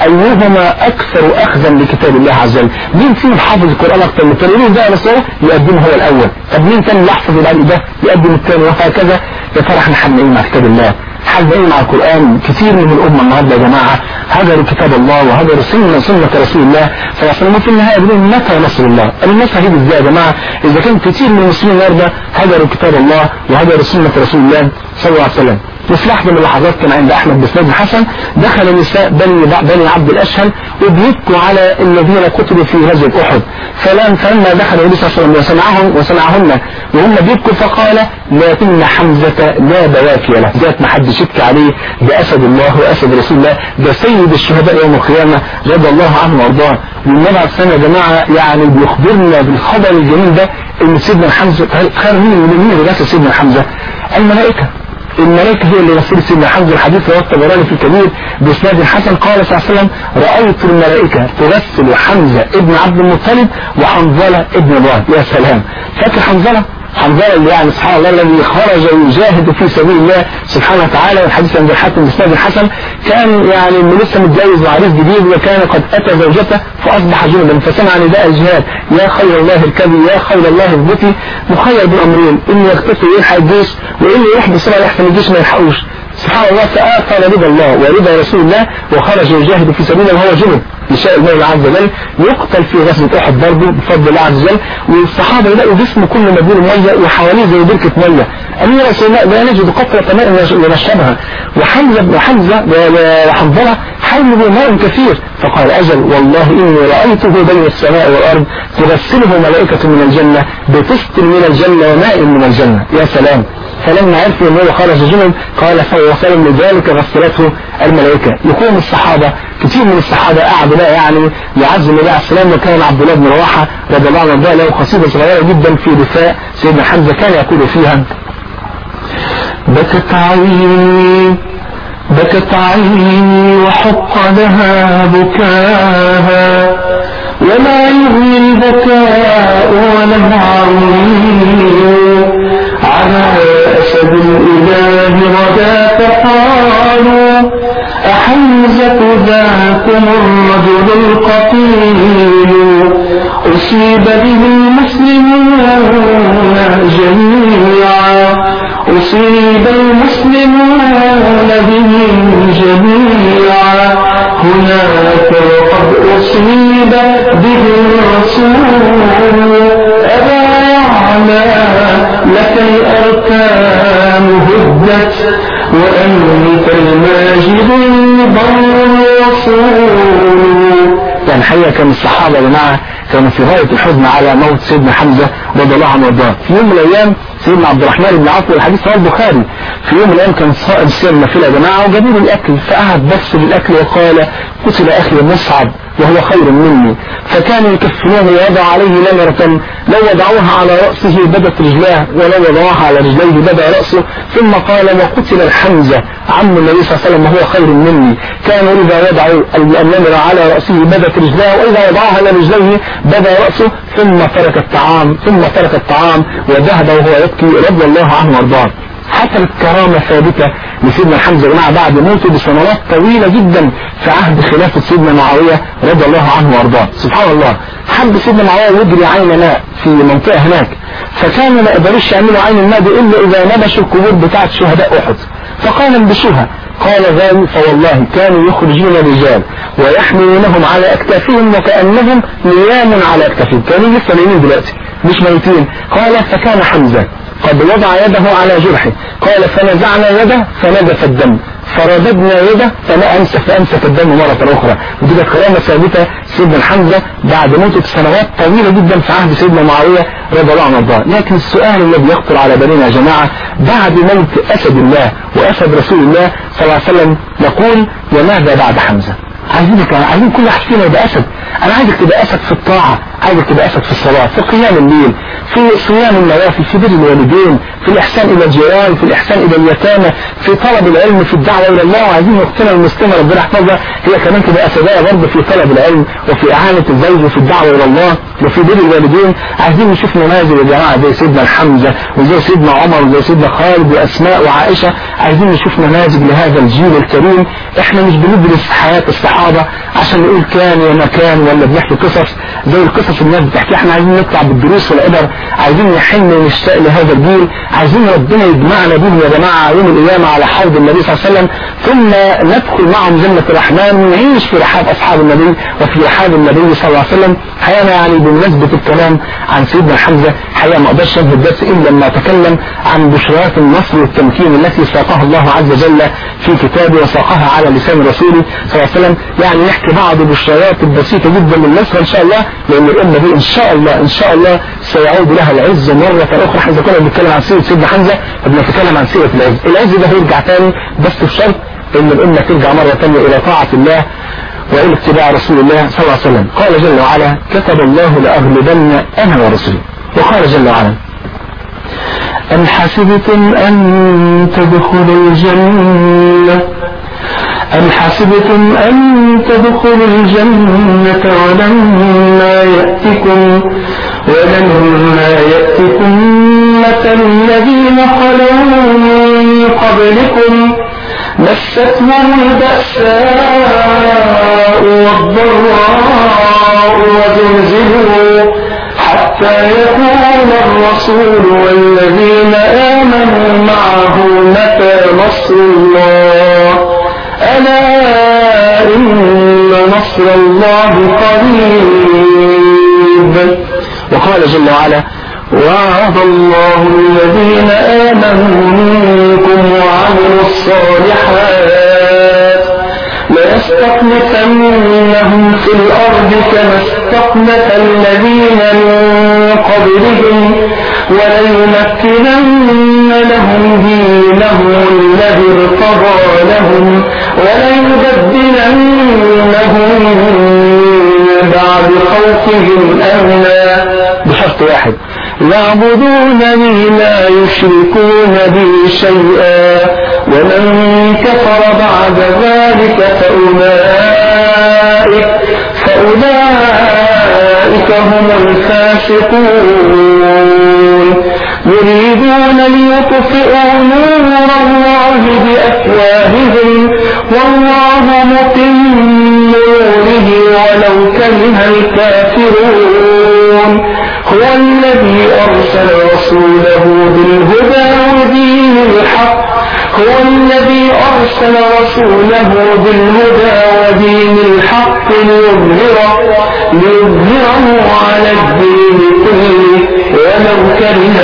أيهما أكثر أخذا لكتاب الله عز وجل مين فيهم حافظ القرآن أكثر من التاني ده رسوله يقدمه هو الأول طب مين تاني اللي يحفظ العلم ده يقدم الثاني وهكذا يا ترى احنا حابين مع كتاب الله حابين مع القرآن كثير من الأمة النهارده يا جماعة هجروا كتاب الله وهجروا سنة سنة رسول الله صلى الله عليه وسلم وفي النهاية بيقولوا متى نصر الله النصر هيجي ازاي يا جماعة إذا كان كثير من المسلمين النهارده هجروا كتاب الله وهجروا سنة رسول الله صلى الله عليه وسلم وفي لحظة من اللحظات كان عند أحمد بن سعيد حسن دخل نساء بني بني عبد الأشهل وبيبكوا على الذين قتلوا في غزوة أحد فلم فلما دخل النبي صلى الله عليه وسلم وسمعهم وسمعهن وهم بيبكوا فقال لكن حمزة لا بواكي له ذات ما حدش يبكي عليه ده أسد الله وأسد رسول الله ده سيد الشهداء يوم القيامة رضي الله عنه وارضاه والنبي عليه السلام يا جماعة يعني بيخبرنا بالخبر الجميل ده ان سيدنا حمزة خير مين مين اللي غسل سيدنا حمزة الملائكة الملائكة هي اللي غسلت سيدنا حمزة الحديث رواه الطبراني في الكبير بإسناد حسن قال صلى الله عليه وسلم رأيت الملائكة تغسل حمزة ابن عبد المطلب وحنظلة ابن الله يا سلام فاكر حنظلة حنظلة اللي يعني سبحان الله الذي خرج يجاهد في سبيل الله سبحانه وتعالى والحديث عند الحاكم بإسناد الحسن كان يعني انه لسه متجوز وعريس جديد وكان قد أتى زوجته فأصبح جنبا فسمع نداء الجهاد يا خير الله اركبي يا خير الله اثبتي مخير بين أمرين إنه يغتسل ويلحق الجيش وإنه يحبس بسرعة يحسن الجيش ما يلحقوش سبحان الله فآثر رضا الله ورضا رسول الله وخرج يجاهد في سبيله وهو جنب يشاء الله عز وجل يقتل في غزوة أحد برضه بفضل الله عز وجل والصحابة يلاقوا جسمه كله مبلول مية وحواليه زي بركة مية أمين رسول الله لا نجد قطرة ماء ينشربها وحمزة وحمزة وحنظلة حوله ماء كثير فقال أجل والله إني رأيته بين السماء والأرض تغسله ملائكة من الجنة بطست من الجنة وماء من الجنة يا سلام فلما عرفوا انه خرج جنب قال فوصل لذلك غسلته الملائكة يقوم الصحابة كثير من الصحابة قعدوا بقى يعني يعزوا النبي عليه السلام وكان عبد الله بن رواحة رضي الله عنه له قصيدة صغيرة جدا في دفاع سيدنا حمزة كان يقول فيها بكت عيني بكت عيني وحق لها بكاها ولا يغني البكاء ولا العويل على أسد الإله غدا فقالوا أحمزة ذاكم الرجل القتيل أصيب به المسلمون جميعا أصيب المسلمون به جميعا هناك وقد أصيب به الرسول أبا يعلى لك الأركان هدت وأنت الماجد الرسول يعني حقيقة كان الصحابة يا جماعة كانوا في غاية الحزن على موت سيدنا حمزة رضي الله عنه وارضاه في يوم من الأيام سيدنا عبد الرحمن بن عوف والحديث رواه البخاري في يوم من الأيام كان صائم صيام نافلة يا جماعة وجابوا له الأكل فقعد بس للأكل وقال قتل أخي مصعب وهو خير مني فكانوا يكفنوه ويضع عليه نمرة لو وضعوها على رأسه بدت رجلاه ولو وضعوها على رجليه بدا رأسه ثم قال وقتل الحمزة عم النبي صلى الله عليه وسلم وهو خير مني كانوا إذا وضعوا النمرة على رأسه بدت رجلاه وإذا وضعوها على رجليه بدا رأسه ثم ترك الطعام ثم ترك الطعام وذهب وهو يبكي رضي الله عنه وارضاه حصلت كرامة ثابتة لسيدنا حمزة جماعة بعد موته بسنوات طويلة جدا في عهد خلافة سيدنا معاوية رضي الله عنه وارضاه سبحان الله حب سيدنا معاوية يجري عين ماء في منطقة هناك فكانوا ما يقدروش يعملوا عين الماء دي إلا إذا نبشوا القبور بتاعت شهداء أحد فقال انبشوها قال ذلك فوالله كانوا يخرجون الرجال ويحملونهم على أكتافهم وكأنهم نيام على أكتافهم كانوا لسه نايمين دلوقتي مش ميتين قال فكان حمزة قد وضع يده على جرحه قال فنزعنا يده فنزف الدم فرددنا يده فما أمسك فأمسك الدم مرة أخرى ودي كانت كرامة ثابتة سيدنا حمزة بعد موته سنوات طويلة جدا في عهد سيدنا معاوية رضي الله عنه وارضاه لكن السؤال الذي يخطر على بالنا يا جماعة بعد موت أسد الله وأسد رسول الله صلى الله عليه وسلم نقول وماذا بعد حمزة عايزينك عايزين كل واحد فينا يبقى اسد انا عايزك تبقى اسد في الطاعة عايزك تبقى اسد في الصلاة في قيام الليل في صيام النوافل في بر الوالدين في الاحسان الى الجيران في الاحسان الى اليتامى في طلب العلم في الدعوة الى الله وعايزين اختنا المسلمة ربنا يحفظها هي كمان تبقى اسداء برضه في طلب العلم وفي اعانة الزوج وفي الدعوة الى الله وفي بر الوالدين عايزين نشوف نماذج يا جماعة زي سيدنا الحمزة وزي سيدنا عمر وزي سيدنا خالد واسماء وعائشة عايزين نشوف نماذج لهذا الجيل الكريم احنا مش بندرس حياة الصحابة عشان نقول كان يا مكان ولا بنحكي قصص زي القصص الناس بتحكي احنا عايزين نطلع بالدروس والعبر عايزين نحن ونشتاق لهذا الجيل عايزين ربنا يجمعنا بهم يا جماعة يوم القيامة على حوض النبي صلى الله عليه وسلم ثم ندخل معهم جنة الرحمن ونعيش في رحاب أصحاب النبي وفي رحاب النبي صلى الله عليه وسلم حيانا يعني بمناسبة الكلام عن سيدنا حمزة حقيقة ما اقدرش انهي الدرس الا لما اتكلم عن بشرات النصر والتمكين التي ساقها الله عز وجل في كتابه وساقها على لسان رسوله صلى الله عليه وسلم يعني نحكي بعض البشرات البسيطة جدا للنصر ان شاء الله لان الامة دي ان شاء الله ان شاء الله سيعود لها العز مرة اخرى احنا كنا بنتكلم عن سيرة سيدنا حمزة فبنتكلم عن سيرة العز العز ده هيرجع تاني بس بشرط ان الامة ترجع مرة تانية الى طاعة الله وإلى اتباع رسول الله صلى الله عليه وسلم قال جل وعلا كتب الله لأغلبن أنا ورسلي وقال جل وعلا أم حسبتم أن تدخلوا الجنة أم حسبتم أن تدخلوا الجنة ولما يأتكم ولما يأتكم مثل الذين خلوا من قبلكم مستهم البأساء والضراء وزلزلوا حتى يقول الرسول والذين آمنوا معه متى نصر الله ألا إن نصر الله قريب وقال جل وعلا وعد الله الذين آمنوا منكم وعملوا الصالحات ليستخلفنهم في الأرض كما استخلف الذين من قبلهم وليمكنن لهم دينهم الذي ارتضى لهم وليبدلنهم من بعد خوفهم أمنا بشرط واحد يعبدونني لا يشركون بي شيئا ومن كفر بعد ذلك فأولئك فأولئك هم الفاسقون يريدون ليطفئوا نور الله بأفواههم والله متم نوره ولو كره الكافرون هو الذي أرسل رسوله بالهدى ودين الحق هو الذي أرسل رسوله بالهدى ودين الحق ليظهره ليظهره على الدين كله ولو كره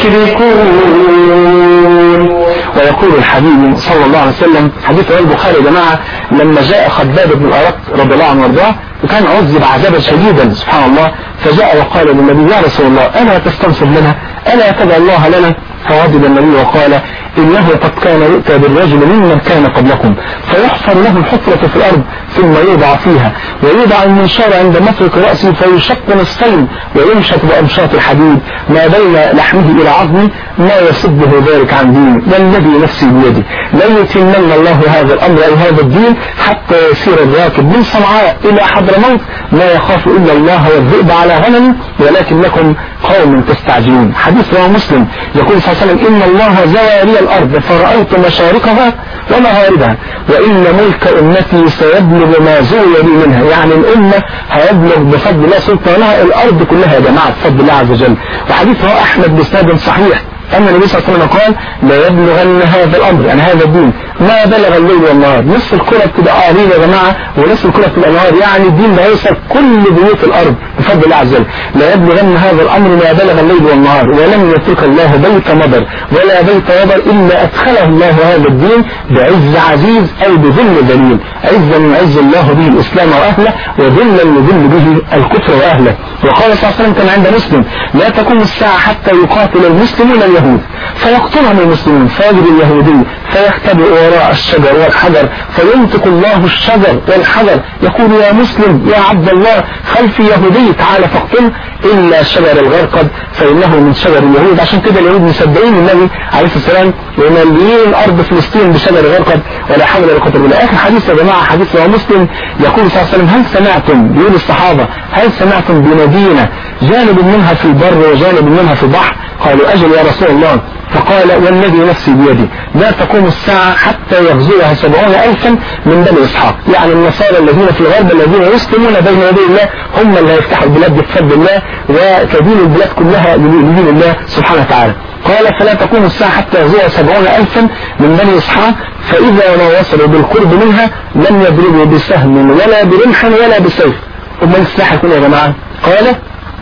المشركون ويقول الحبيب صلى الله عليه وسلم حديث رواه البخاري يا جماعة لما جاء خباب بن الأرق رضي الله عنه وارضاه وكان عذب عذابا شديدا سبحان الله فجاء وقال للنبي يا رسول الله ألا تستنصر لنا ألا تدعو الله لنا فغضب النبي وقال إنه قد كان يؤتى بالرجل ممن كان قبلكم فيحفر له الحفرة في الأرض ثم يوضع فيها ويوضع المنشار عند مفرق رأسه فيشق نصفين ويمشط بأمشاط الحديد ما بين لحمه إلى عظمه ما يصده ذلك عن دين والذي نفسي بيده لن يتمن الله هذا الأمر أو هذا الدين حتى يسير الراكب من صنعاء إلى حضرموت لا يخاف إلا الله والذئب على غنم ولكنكم قوم تستعجلون حديث رواه مسلم يقول صلى الله عليه وسلم إن الله زوى لي الأرض فرأيت مشارقها ومغاربها وإن ملك أمتي سيبلغ ما زوي لي منها يعني الأمة هيبلغ بفضل الله سلطانها الأرض كلها يا جماعة بفضل الله عز وجل وحديث رواه أحمد بسند صحيح أن النبي صلى الله عليه وسلم قال لا يبلغن هذا الأمر يعني هذا الدين ما بلغ الليل والنهار نصف الكرة بتبقى قليلة يا جماعة ونصف الكرة بتبقى نهار يعني الدين ده يوصل كل بيوت الأرض بفضل الله عز وجل لا يبلغن هذا الأمر ما بلغ الليل والنهار ولم يترك الله بيت مضر ولا بيت وبر إلا أدخله الله هذا الدين بعز عزيز أو بذل ذليل عزا يعز الله به الإسلام وأهله وذلا يذل به الكفر وأهله وقال صلى الله عليه وسلم كان عند مسلم لا تقوم الساعة حتى يقاتل المسلمون اليهود فيقتلهم المسلمون فيجري اليهودي فيختبئ وراء الشجر والحجر فينطق الله الشجر والحجر يقول يا مسلم يا عبد الله خلفي يهودي تعال فاقتله إلا شجر الغرقد فإنه من شجر اليهود عشان كده اليهود مصدقين النبي عليه الصلاة والسلام ومليين أرض فلسطين بشجر الغرقد ولا حول ولا قوة إلا بالله آخر حديث يا جماعة حديث رواه مسلم يقول صلى الله عليه وسلم هل سمعتم بيقول الصحابة هل سمعتم بمدينة جانب منها في البر وجانب منها في البحر قالوا أجل يا رسول الله فقال والذي نفسي بيدي لا تقوم الساعة حتى يغزوها سبعون ألفا من بني إسحاق يعني النصارى الذين في الغرب الذين يسلمون بين يدي الله هم اللي هيفتحوا البلاد بفضل الله وتدين البلاد كلها لدين الله سبحانه وتعالى قال فلا تقوم الساعة حتى يغزوها سبعون ألفا من بني إسحاق فإذا ما وصلوا بالقرب منها لم يضربوا بسهم ولا برمح ولا بسيف أمال السلاح يكون يا جماعة قال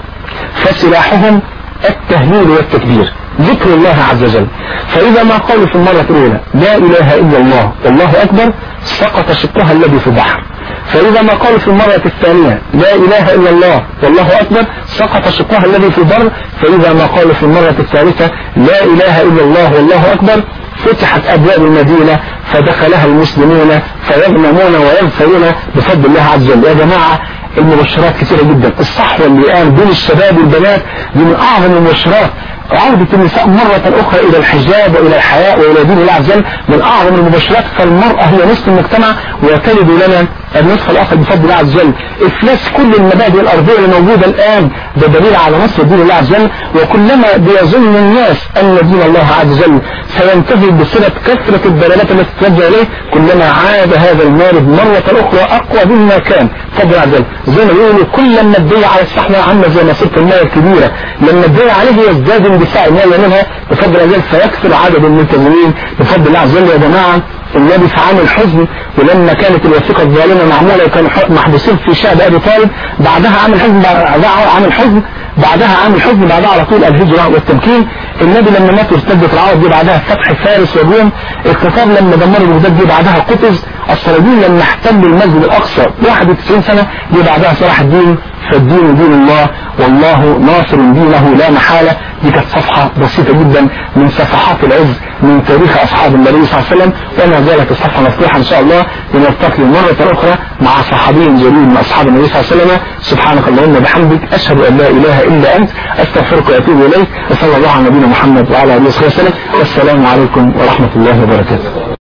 فسلاحهم التهليل والتكبير ذكر الله عز وجل فإذا ما قالوا في المرة الأولى لا إله إلا الله والله أكبر سقط شقها الذي في البحر فإذا ما قالوا في المرة الثانية لا إله إلا الله والله أكبر سقط شقها الذي في البر فإذا ما قالوا في المرة الثالثة لا إله إلا الله والله أكبر فتحت أبواب المدينة فدخلها المسلمون فيغنمون ويغفرون بفضل الله عز وجل يا جماعة المبشرات كثيرة جدا الصحوة اللي قام بين الشباب والبنات دي من أعظم المبشرات عودة النساء مرة أخرى إلى الحجاب وإلى الحياء وإلى دين الله عز وجل من أعظم المبشرات فالمرأة هي نصف المجتمع وتلد لنا النصف الآخر بفضل الله عز وجل إفلاس كل المبادئ الأرضية اللي موجودة الآن ده دليل على نصر دين الله عز وجل وكلما بيظن الناس أن دين الله عز وجل سينتهي بصلة كثرة الدلالات التي تتوجه إليه كلما عاد هذا المارد مرة أخرى أقوى مما كان فضل الله عز وجل زي ما بيقولوا كل لما الدية على الصحنة عامة زي مسيرة المياه الكبيرة لما الدية عليه يزداد اندفاع المياه منها بفضل الله عز وجل فيكثر عدد الملتزمين بفضل الله عز وجل يا جماعة النبي في عام الحزن ولما كانت الوثيقة الظالمة معمولة وكانوا محبوسين في شعب أبي طالب بعدها عام الحزن بعدها عام الحزن بعدها عام الحزن بعدها على طول الهجرة والتمكين النبي لما مات وارتدت العرب دي بعدها فتح فارس والروم الكتاب لما دمروا بغداد دي بعدها قطز الصليبيين لما احتلوا المسجد الأقصى 91 سنة دي بعدها صلاح الدين فالدين دين الله والله ناصر دينه لا محالة دي كانت صفحة بسيطة جدا من صفحات العز من تاريخ أصحاب النبي صلى الله عليه وسلم وما زالت الصفحة مفتوحة إن شاء الله لنلتقي مرة أخرى مع صحابي جليل من أصحاب النبي صلى الله عليه وسلم سبحانك اللهم وبحمدك أشهد أن لا إله إلا أنت أستغفرك وأتوب إليك وصلى الله على نبينا محمد وعلى آله وصحبه وسلم والسلام عليكم ورحمة الله وبركاته